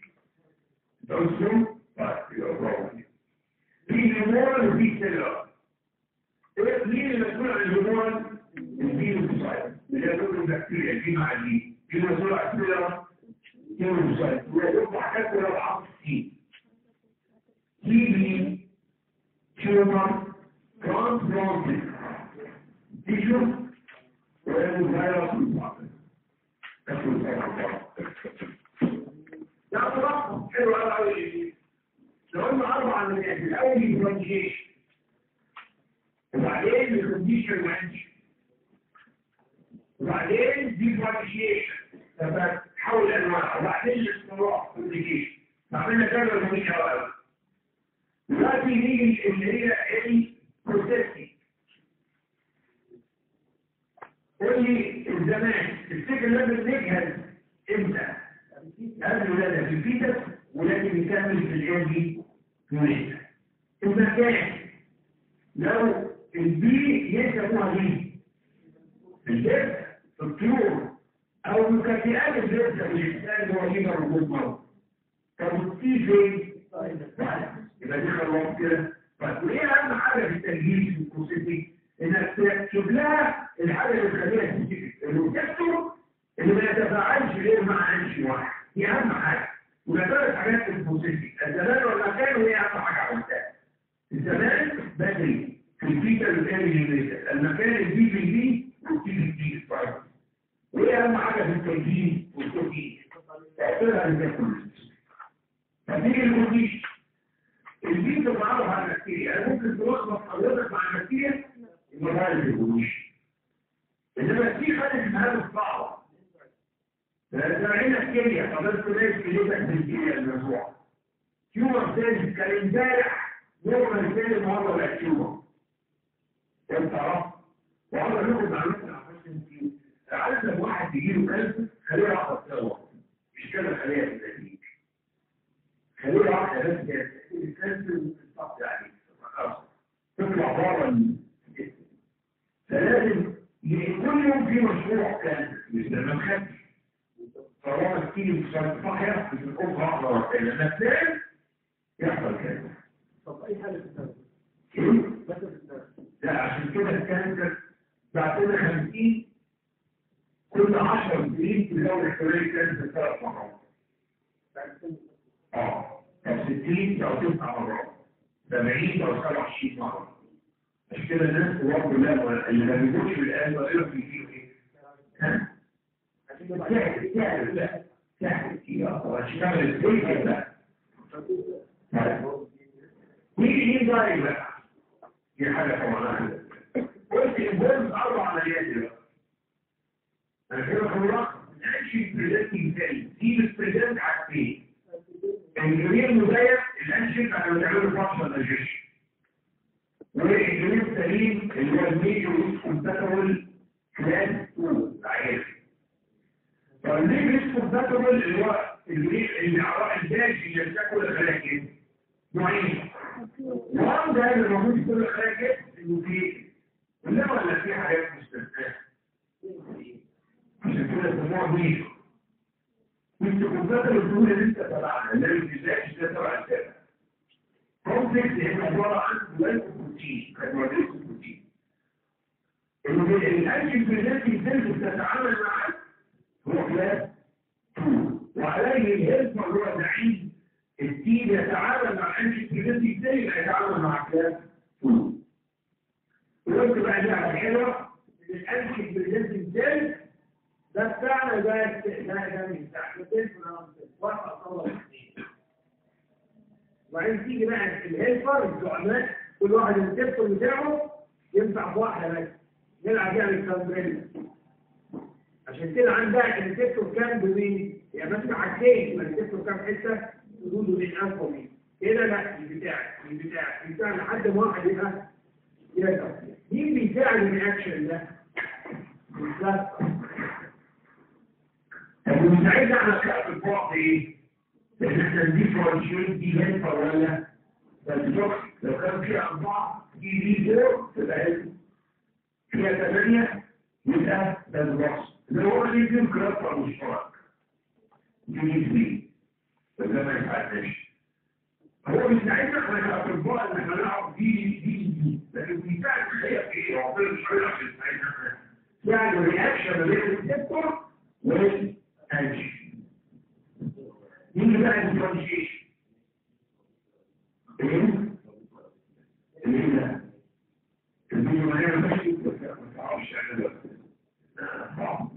تنصر طيب يبقى برافو في هرمون وفي سيلر مين المسؤول عن الهرمون الفيروسايت اللي هي كل البكتيريا دي مع دي دي مسؤول عن السيلر فيروسايت ويطلع حاجات ولا بعض كتير تي بي تيومر ترانسبلانتد تيشو والفيروس المعقد تاخد الفيروس ده طبعا حلو قوي قوي لو قلنا اربع عمليات الاول الكونديشن وبعدين الكونديشن مانج وبعدين ديفرنشيشن تحول انواع وبعدين الاستمرار كونديشن عملنا كذا جميل قوي دلوقتي نيجي اللي هي البروسيسنج قول لي الزمان تفتكر لازم نجهز امتى؟ قبل ولادة في الفيتس ولكن يكمل في الإيرجي يونيت المكان لو البي يسموها دي الجبس في الطيور أو مكافئات الجبس في الإنسان هو ليبر وجود طب التي فين؟ يبقى دي خلاص كده طيب وإيه أهم حاجة في التنجيز في الكوسيتي؟ إنك تكتب لها الحاجة اللي تخليها تنتج الروتكتور اللي ما يتفاعلش غير مع انش واحد دي اهم حاجه وده ثلاث حاجات في البروسيسنج الزمان والمكان وهي اهم حاجه عملتها الزمان بدري في الفيتا الثاني المكان البي بي بي والتي بي بي سبايك وايه اهم حاجه في التنجيم والتوكيد تعتبرها الكالكوليس فتيجي الكونديشن البي تتعرف على البكتيريا يعني ممكن تلخبط حضرتك مع البكتيريا المرحله في الكونديشن انما في خدت المهام الصعبه زرعنا الكيمياء فضلت ناس كليتك بالكيمياء المزروعه تيومر ثاني كان امبارح نورمال ثاني النهارده بقى تيومر انت عرفت وعمر ناخد معلومات عشان فيه عارف لو واحد يجي له كلب خليه واحده تسوى مش كده خليها في التدريج خليه واحده بس الكلب الصف يعني خلاص تطلع بره فلازم كل يوم في مشروع كان مش لما نخافش طالما تيجي في صحيح في الأخرى واحدة واحدة لما تنام يحصل كده طب اي حاجه في الدم إيه؟ بس في الدم لا عشان كده الكانسر بعتنا 50 كل 10 سنين تزود احتمال الكانسر ثلاث مرات اه طب 60 او 9 مرات 70 او 27 مرة عشان كده الناس برضه لا اللي ما بيقولش بالآن وقالوا بيجيبوا ايه؟ ها؟ سهل سهل سهل يا اشتغل ازاي كده نيجي نيجي بقى بقى دي حاجه طبعا قلت البولز اربع عمليات بقى انا كده خلاص ماشي بريزنتنج تاني دي البريزنت حاجتين الجميع المزيف الانشن احنا بنعمله فانكشن دايجيشن والجنين السليم اللي هو الميجو كومباتبل كلاس 2 عارف فالميجو كومباتبل اللي هو الجنين اللي عراء الداش اللي بتاكل الخلايا كده نوعين وان ده اللي موجود في كل الخلايا كده انه في لا ولا في حاجات مستثناه عشان كده سموها ميجو مش كومباتبل الدول اللي انت تبعها اللي هي الجزاء ده تبع التابع كومبلكس هي عبارة عن دول بروتين كربوهيدرات بروتين الانجل بالذاتي سيلز بتتعامل مع هو كلاس 2 وعليه الهيلث هو زعيم التيم يتعامل مع الانجل بالذاتي سيلز يتعامل مع كلاس 2 وقلت بقى لها الحلوة الانجل بالذاتي سيلز ده بتاعنا ده ده ده من تحت واحد طلع اثنين وبعدين تيجي بقى الهيلفر الزعماء كل واحد السيبتور بتاعه ينفع في واحده بس نلعب يعني كامبريلا عشان كده عندك السيبتور كام بمين؟ يعني مثلا حاجتين يبقى السيبتور كام حته حدوده من انفومي كده لا البتاع البتاع البتاع لحد ما واحد يبقى يرجع مين بيساعد الرياكشن ده؟ بالظبط طب المساعد ده على كعب البعد ايه؟ لان احنا الديفرنشيت دي هيلفر ولا بالظبط لو كان فيها أربعة دي دي فور تبقى هيلفر فيها ثمانية يبقى ده الوصف اللي هو اللي يمكن كرافة مشترك دي دي دي فده ما يتعداش هو بيساعدنا احنا كأطباء ان احنا نعرف دي دي دي لكن بيساعد الخير في ايه؟ ربنا مش هيعرف عشان يساعدنا يعني الرياكشن ما بين السيبتور والانجي يجي بقى الديفرنشيشن ايه؟ ايه ده؟ الفيديو مليان ماشي بس ما تعرفش اعمله صعب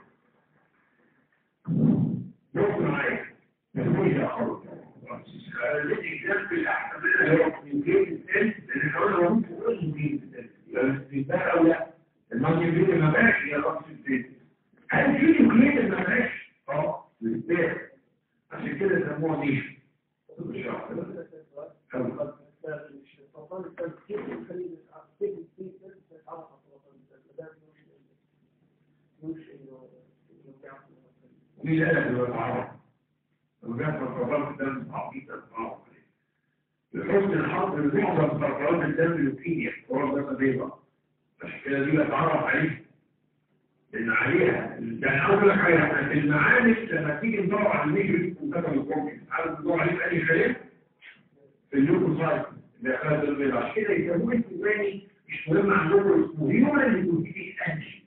بص معايا ما تقولش يا خالد الذي جنب الاحسن منها هو من جيب السن اللي حوالي ممكن يقول من جيب السن يبقى ده او لا الماضي بيقول ما ماشي يا رب السن هل في كليه ما ماشي؟ اه بالذات عشان كده سموها نيش مين قال لك دلوقتي عرب؟ لما جاءت سرطانات الدم عقيدة الصعب لحسن الحظ ان معظم سرطانات الدم لوكيميا هو ده بيضاء عشان كده دي بتعرف عليه لان عليها يعني اقول لك حاجه احنا في المعامل لما تيجي ندور على الميجر وكتب الكومبلكس عارف ندور عليه في اي خليه في الليوكوسايت اللي اخذت البيضاء عشان كده يسموه اسمه ثاني مش مهم عندكم اسمه هيومن ليوكوسيتيك انجي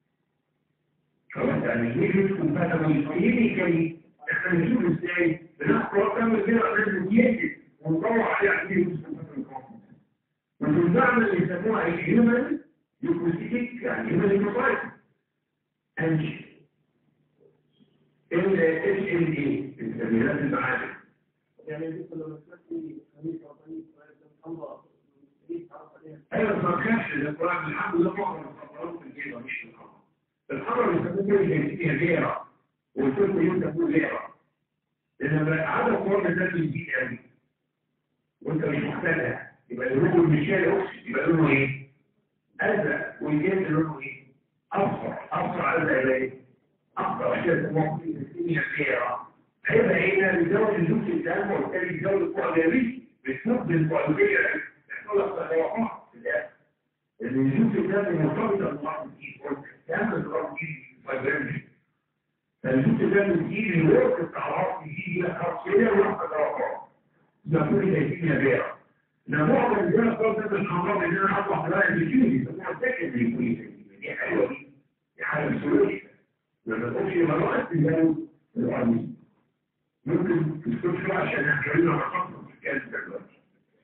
خلاص يعني الميجر كومباتبل كلينيكالي احنا بنشوف ازاي بناخد رقم البيضاء لازم يجي وندور عليه على الميجر كومباتبل كومبلكس والمزعمه اللي يسموها الهيومن ليوكوسيتيك يعني هيومن ليوكوسايت أنجي ال ال ال اي التمرينات المعادن يعني انت لما تمشي خميس او خميس الله ايوه ما تخافش القران الحمد لله معظم الخطرات في الجيبه مش في الحمر الحمر بيسموه كده فيها غيره والفرق يسموه غيره لان عدد قرن الناس بيزيد قوي وانت مش محتاجها يبقى اللون المشاري اوكسيد يبقى لونه ايه؟ ازرق والجلد لونه ايه؟ أفضل أفضل على ذلك أفضل أشياء موقف الدنيا خيرا هيبقى هنا بيزود الجزء الدم وبالتالي بيزود القواليري بتنقذ القواليري يحصل لك تضوعات في الآخر لأن الجزء الدم مرتبطة ببعض الجيل تعمل ببعض الجيل فايبرنجي فالجزء الدم بيجي الورك بتاع العصر يجي لك خاصية ويحصل تضوعات ده كل الدنيا بيها لما معظم الرجاله خلاص من الامراض ان انا اطلع بلاقي الجيل يسموها سكن للكويس دي حلوة دي دي حاجة مسؤولية لما تقولش مراحل تجاوز القانون ممكن تسكت شوية عشان احنا على خطر في الكاس دلوقتي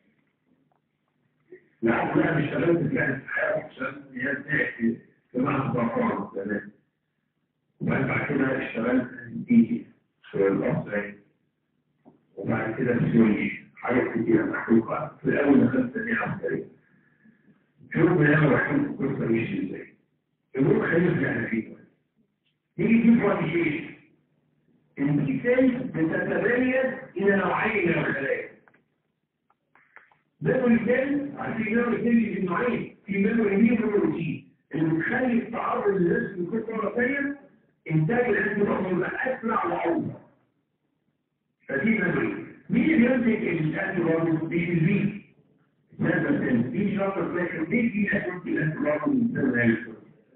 لا لا مش اشتغلت في الحياة عشان هي تحكي في معهد ضفار زمان وبعد بعد كده اشتغلت ايدي في الأصل وبعد كده في سوريا حاجات كتيرة محروقة في الأول دخلت ثانية عسكرية شوف من أنا بحكم القصة مش ازاي الأمور خلينا في احنا فيه نيجي دي فوانيشيشن الديتيلز بتتميز إلى نوعين من الخلايا ميموري سيل عارفين ميموري سيل في نوعين في ميموري مين وميموري اللي بتخلي التعرض للريسك يكون مرة ثانية انتاج الانتي بودي يبقى اسرع واوسع فدي ميموري مين اللي يمسك الانتي بودي دي البي هذا السن دي شرط لكن دي دي اساس الانتي بودي من سنة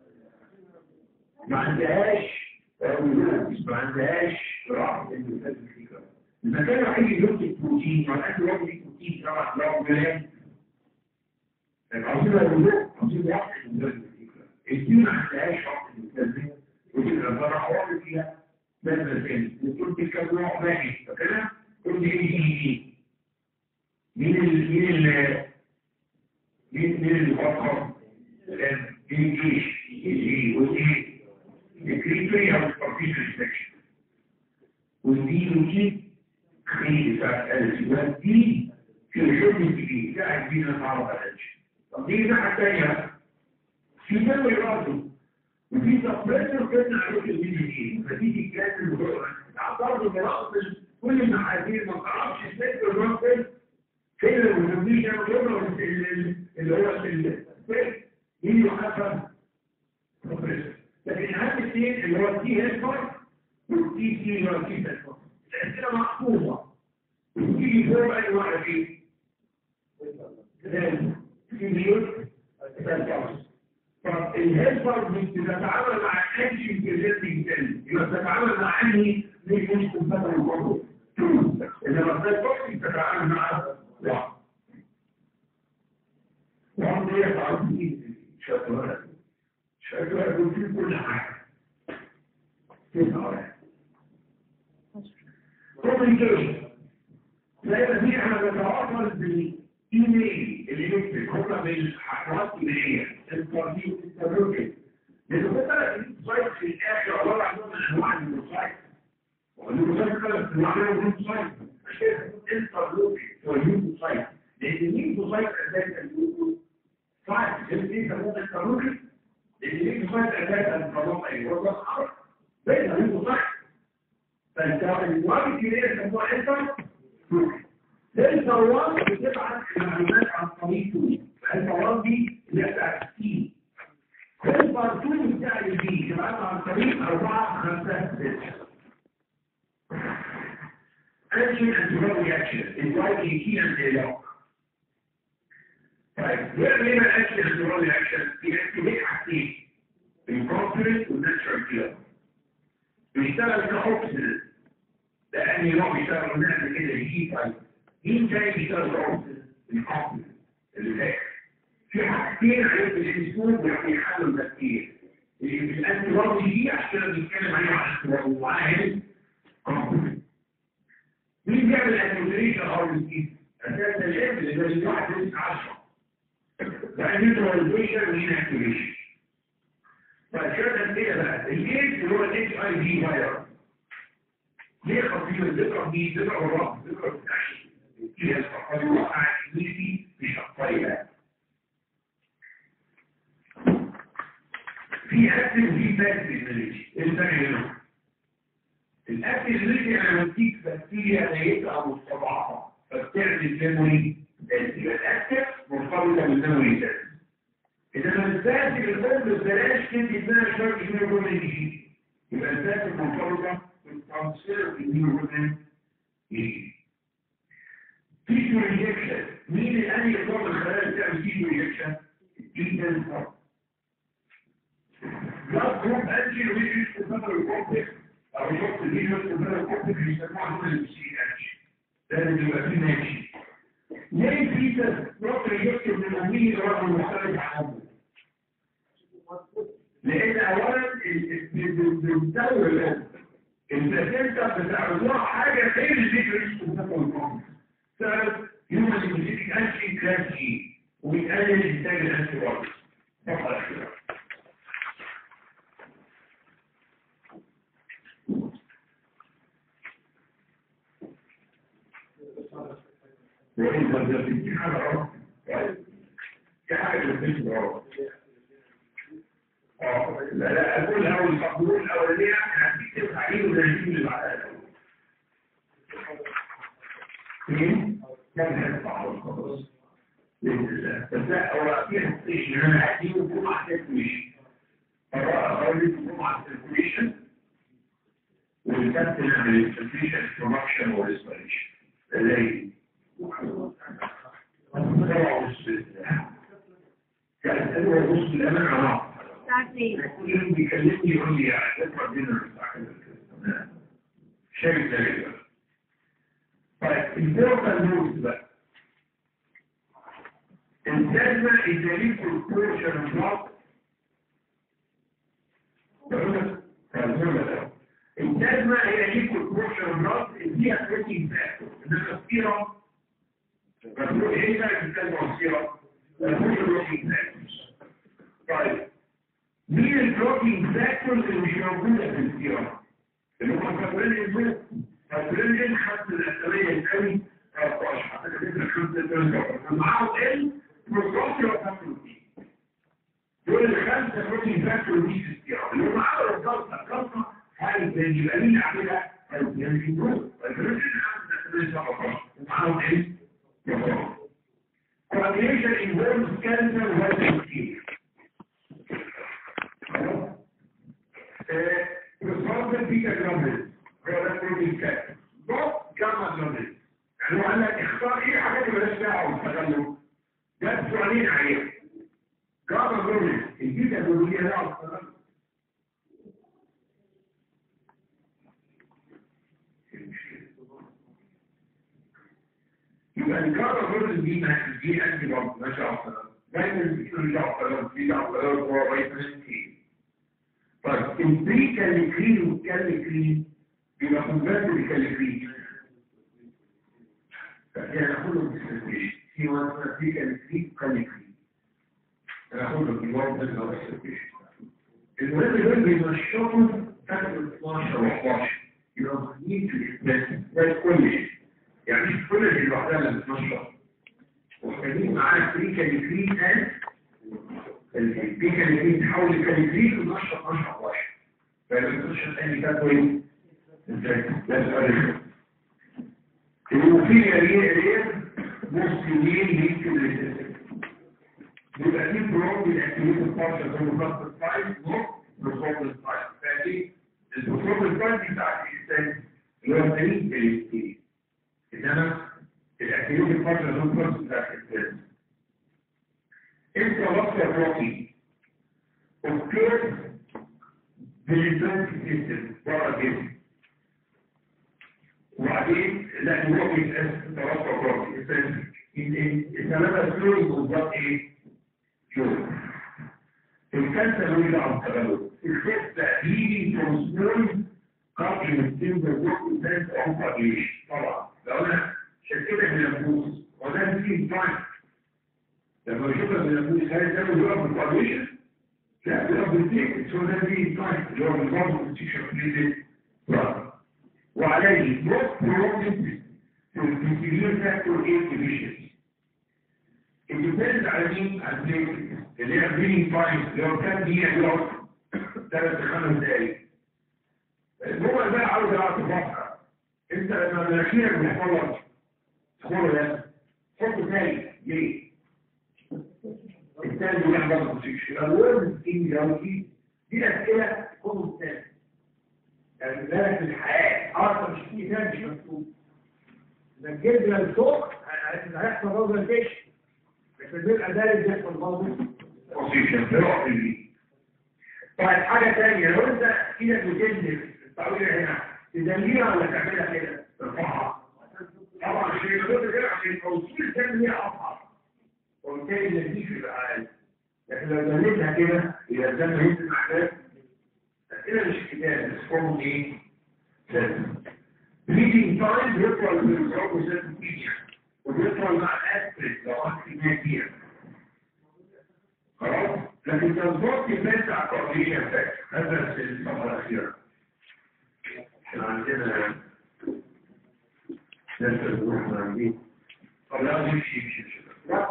ما عندهاش رموز ما عندهاش راحة المثال الفكرة المكان الوحيد اللي يمسك بروتين ما الانتي بودي بروتين طبعا لو جلال العصير الوضوء عصير واحد من ذلك الفكرة الدين ما عندهاش وقت المثال وتبقى الزرع واضح فيها ماذا كان وكنت كم نوع واحد فكده كنت ايه دي مين ال مين ال مين مين اللي فكر الان مين الجيش الجيش والايه الكريتوري او البارتيشن سكشن والدي ودي خير بتاعت الف والدي في الحكم الكبير لا الدين نتعرض على طب دي الناحيه الثانيه في ميموري برضه وفي تقرير كنا عليك الفيديو دي نتيجه كلاس الوضوء اعترض بنقص كل المحاذير ما تعرفش السيد الرافل فين المهمين اللي هو الفيلم مين يحفظ تقرير لكن اهم اثنين اللي هو التي هيلفر والتي سي اللي هو التي هيلفر الاسئله محفوظه وتيجي فوق اي واحد فيه في ميوت طب الهيلفر بتتعامل مع الانشن بريزنتنج سيل يبقى بتتعامل مع انهي مش مش كمبيوتر برضه انما الهيلفر بتتعامل مع واحد واحد دي تعرف ايه شكلها شكلها يكون في كل حاجه تسعه كوميونيكيشن لا دي احنا بنتواصل بالايميل اللي يكتب هم بالحركات الايميليه الترتيب التبريد لأنه مثلا السايت في الآخر عبارة عن نوع من أنواع السايت والسايت كده بنعمله من سايت عشان التبريد واليوم سايت لأن اليوم سايت أساسا اليوم سايت جنب إيه سموه التبريد لأن اليوم سايت أساسا الفضاء أي وضع الحرب بين اليوم سايت فأنت الوقت اللي سموه أنت الثروات بتبعت المعلومات عن طريق الثروات دي اللي بتاعت السين البارتون بتاع البي تبعتها عن طريق أربعة خمسة ستة أنشن أنتباه رياكشن الوايت يكين أنتباه طيب يعمل ايه بقى أنشن أنتباه رياكشن؟ بيأكتبه حاجتين الكونفرنس والناتشرال كيلر بيشتغل كأوكسيدنت ده أنهي نوع بيشتغل قلنا قبل كده يجي طيب مين تاني بيشتغل كأوكسيدنت؟ الكونفرنس اللي فاكر في حاجتين عرفت الاسلوب يعني يحلوا التفكير الانتباه دي عشان بنتكلم عليها على الانتباه وعلى هنا مين بيعمل الانتبريشن او السكيب اساسا العلم اللي ده الواحد لسه 10 ده النيوتراليزيشن وهنا اكتيفيشن فالشرط كده بقى الايدز اللي هو الاتش اي في فيروس ليه خطير الذكرى دي ذكرى الرب ذكرى التحشي فيها الصفات وقع الكنيسي في شخصيه في اكتف وفي باكتف ميليجي ايه الفرق بينهم الاكتف ميليجي انا بديك بكتيريا ميته مستضعفه فبتعمل ميموري يبقى الاكتف مرتبطه بالميموري ده انما الباكتف الام ببلاش تدي اسمها شرط نيوروجين جي يبقى الباكتف مرتبطه بالترانسفير النيوروجين جي تيشو ريجكشن مين اللي قال يقوم الخلايا بتعمل تيشو ريجكشن؟ جدا فرق لا جروب انجي ويجي يستمر الكومبلكس او يحط اللي يستمر الكومبلكس يسموها هنا البسي انجي ده اللي بيبقى فيه ماشي ليه في تسرق يكتب من الامين رقم مختلف عنه لان اولا بالدور الاول البلاسينتا بتعرضوها حاجه غير اللي يستمر الكومبلكس سبب يوم البسيك انجي كلاس جي وبيقلل انتاج الانتي بوديز فقط كده وإن قد في حاجة في حاجة بالنسبة لا لا أقول أول مقبول الأولية هتكتب عليه ونجيب اللي بعدها مين؟ كان هيطلع خلاص بإذن الله بس لا هو في حسين إن أنا هديه جمعة سيركوليشن فبقى أخلي جمعة سيركوليشن والكابتن نعمل السيركوليشن برودكشن والإسبريشن اللي هي سبعة ونص بإذن الله كانت أول نص الأمان عراق كل يوم بيكلمني يقول لي هتطلع دينر شايف ده طيب الفورقة النوز بقى الجزمة الدليل في الكورشن الضغط الجزمة هي ليك الكورشن الضغط اللي هي بروتين فاكتور انما السيرم مفروض ايه بقى الجزمة والسيرم مفروض البروتين فاكتورز طيب مين البروتين فاكتورز اللي مش موجودة في السيرم اللي هم فاكرين الزوج فاكرين خدت الأسرية الأوي 13 حتى كده خدت الأسرية معاهم ال بروتين وفاكتورين دول الخمسة بروتين فاكتور دي في السيرم اللي هم عملوا الضغط الخمسة هاي يبقى مين عاملها؟ الجنين جروب الجنين خمسة الأسرية 17 ومعاهم ال بروتين Coordination involves cancer and responsible beta globulin هو ده بروتين فاكتور دوت جاما globulin يعني هو قال لك اختار ايه حاجات مالهاش دعوه بالتغلب ده سؤالين عليها جاما globulin البيتا globulin لها دعوه بالتغلب يبقى الجاما globulin دي ما دي انتي بومب ما شاء الله دايما بتقول جاما globulin دي جاما globulin هو فيتامين سي طيب البري كاليكرين والكاليكرين بيبقى خبات بالكاليكرين يعني ناخدهم في السيركيشن في وزن بري كاليكرين وكاليكرين ناخدهم في الوزن او السيركيشن المهم دول بينشطوا تاخد 12 و 11 يبقى مهمين في الاثبات ده كل شيء يعني مش كل اللي لوحدها اللي بتنشط وخليهم معانا بري كاليكرين and البيكاليكين تحول الكاليكين ونشط نشط واحد فلما تنشط تاني تاكل ازاي ده سؤال الوفية ليه ليه مسلمين يمكن للسيستم بيبقى فيه بروب بالاكتيفيت البارشل زي مخطط الفايل نوت بروب الفايل فادي البروب الفايل بتاع الانسان اللي هو التاني بالاكتيفيت انما الاكتيفيت البارشل زي مخطط بتاع الانسان انت وصل الروكي اوكي بالنسبه سيستم بره الجسم وبعدين لا الروكي انت وصل الروكي الثلاثه فلويد بالظبط ايه؟ فلويد الكانسر له دعوه بالتغلب الخف ليدنج فروم سمول قبل ما تنزل الروكي ذات اوفر ليش طبعا لو انا شكلت من النفوس وده فيه تايم لما يشوفها من النفوس هل ده بيقف بالكواليشن؟ لا بيقف بالتيك سو ده فيه تايم اللي هو بالظبط بالتيشن وعليه نوت بروبلم في البنسلين فاكتور 8 ديفيشنسي الديبند على مين؟ على البليتنج اللي هي برينج تايم اللي هو كام دقيقة يقف ثلاث لخمس دقايق هو بقى عاوز يعرف الفترة انت لما مناخيرك بيحصل لك سخونة ده حط تاني ليه؟ الثاني يحضر البوزيشن الورد انجلوكي دي اسئله تكون الثاني يعني بالك في الحياه اه مش في ثاني مش مكتوب ده الجلد للفوق هيحصل برضه الفيش بس بيبقى دارج يحصل برضه بوزيشن بيقف اللي طيب حاجه ثانيه لو انت ايدك بتجلد التعويره هنا تدليها ولا تعملها كده ترفعها طبعا عشان يقدر كده عشان توصيل ثاني هي اصعب وبالتالي النتيجة يبقى عالي لكن لو دلتها كده إذا الدم ينزل محتاج أسئلة مش كتاب بس فورم إيه؟ سيستم بليدنج تايم بيطلع من الزراعة وسيستم ميديا وبيطلع مع الأسبريت لو أكتب فيها خلاص؟ لكن تنظر كمية على التقليل فاكر هذا الصفحة الأخيرة احنا عندنا درس الروح عندي طب لا نمشي نمشي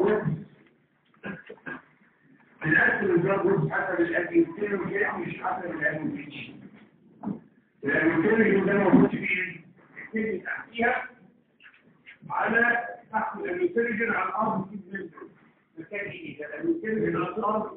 الأكل الجبر حسب الأكيوتين وكده مش حسب الأكيوتين الأكيوتين اللي ده موجود فين؟ الكتب تحتيها على تحت الأكيوتين على الأرض في الزنزل محتاج ايه ده الاميوتيريجن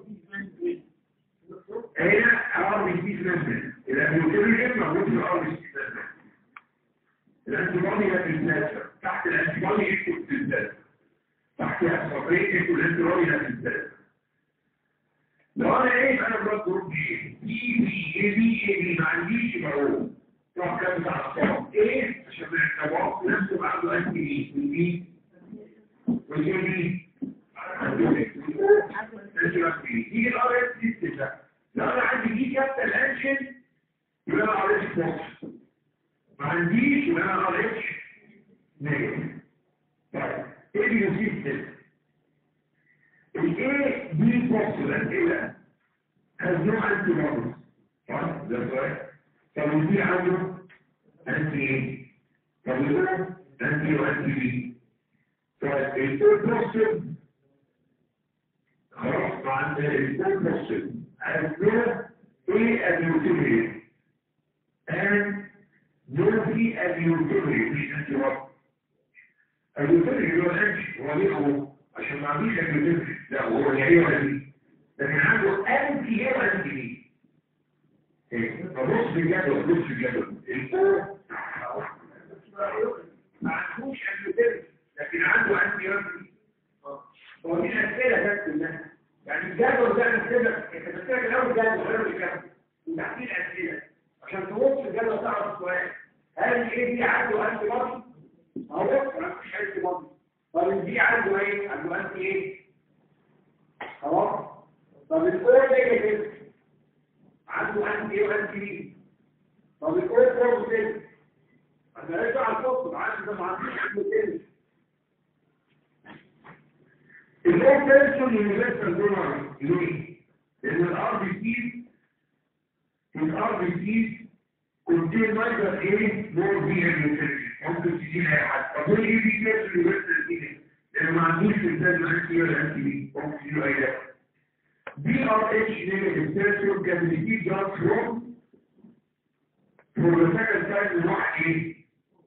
هنا ار بي سي ممبرين الاميوتيريجن موجود في الار بي سي ممبرين الانتيبودي ده في البلازما تحت الانتيبودي يكتب في البلازما تحت الصفرين يكتب الانتيبودي ده في البلازما لو انا ايه انا بلاد جروب ايه بي بي اي بي اي بي ما عنديش معروف راح كام بتاع الصوت ايه عشان الانتباه نفسه عنده انتي بي والبي والجي بي يجي الار اس سيستم ده لو انا عندي دي كابتال انشن يبقى انا ار اس بوكس ما عنديش يبقى انا ار اتش نيجاتيف طيب ايه اللي يصيب الايه دي بوكس الاسئله has no antibodies صح ده سؤال طب ودي عنده انتي ايه طب وده انتي وانتي بي طيب الفور بوكس خلاص مع الفور بوكس has no ايه اليوتيليتي and no في اليوتيليتي مش انتي اليوتيليتي هو الانتي هو ليه هو عشان ما عنديش اليوتيليتي لا هو هي ولا دي لكن عنده انتي هي وانتي بي فبص في الجدول بص في الجدول الفور ما عندوش اليوتيليتي لكن عنده انتي وانتي هو دي الاسئله بس كلها يعني الجدول ده انا كده انت بتكتب الاول جدول غير الجدول وتحتيه الاسئله عشان تبص الجدول تعرف السؤال هل الايه دي عنده انتي ماضي؟ اهو ما فيش انتي ماضي طب الدي عنده ايه؟ عنده انتي ايه؟ خلاص طب الاول نيجاتيف عنده انتي ايه وانتي بي طب الاول بوزيتيف انا رجع على الفوق عندي ده ما عنديش حاجه اللو بيرسون يونيفرسال دونر ليه؟ لأن الار بي سي الار بي سي كونتين مايكر ايه؟ مور بي اليوتيليتي ممكن تجيب اي حد طب ليه بي بيرسون يونيفرسال دي؟ لأن ما عندوش انسان ما انتي ولا انتي بي ممكن تجيب اي ده بي ار اتش نيجاتيف بيرسون كان بيجيب جاد فروم فور ذا سكند تايم من واحد ايه؟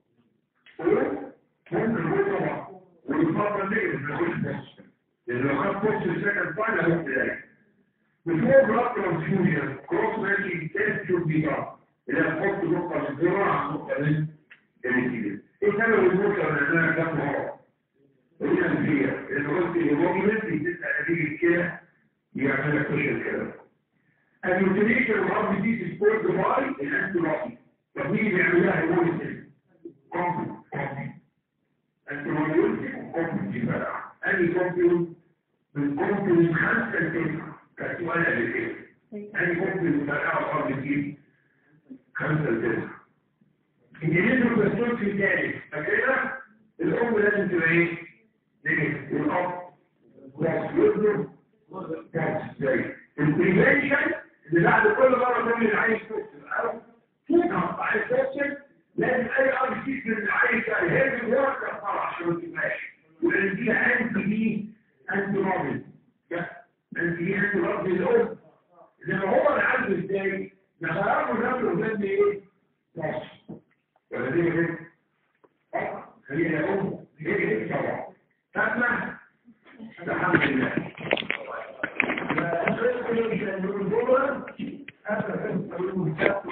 ممكن هو طبعا والفضل نيجاتيف ما يخش بوست لأن لو خد بوست السكند تايم هيروح بداية Before blood transfusion, cross-matching test should be done. إذا تحط نقطة الزراعة عن نقطة من الانتيجن. إيه سبب النقطة من أنها جت مرة؟ هي الفية. إذا قلت الهيموجلس بتسأل نتيجة كده يعمل لك كشف كده. اليوتيليشن الأرض دي تسبورت باي الأنتيبودي. طب مين بيعمل لها هيموجلس؟ كومبي كومبي. أنتيبودي كومبي فرع. أي كومبي من كومبي خمسة لتسعة. كسؤال قبل كده أي ممكن تفرقها الأرض دي خمسة لتسعة إنجليزي الدستور في الثالث فكده الأم لازم تبقى إيه؟ نجد والأب بس يطلب بس زي البريفنشن اللي بعد كل مرة تقول العيش توكسل أو تضغط على التوكسل لازم أي أرض تيجي من العيش هيرجع ورقة طبعا عشان ما تبقاش ولأن دي أنت دي أنت مابل انت ليه انت رب الام زي ما هو اللي عنده ازاي نخرجه نفسه قدام ايه مصر ولا دي كده اه خلينا ام دي كده طبعا تسمع الحمد لله لا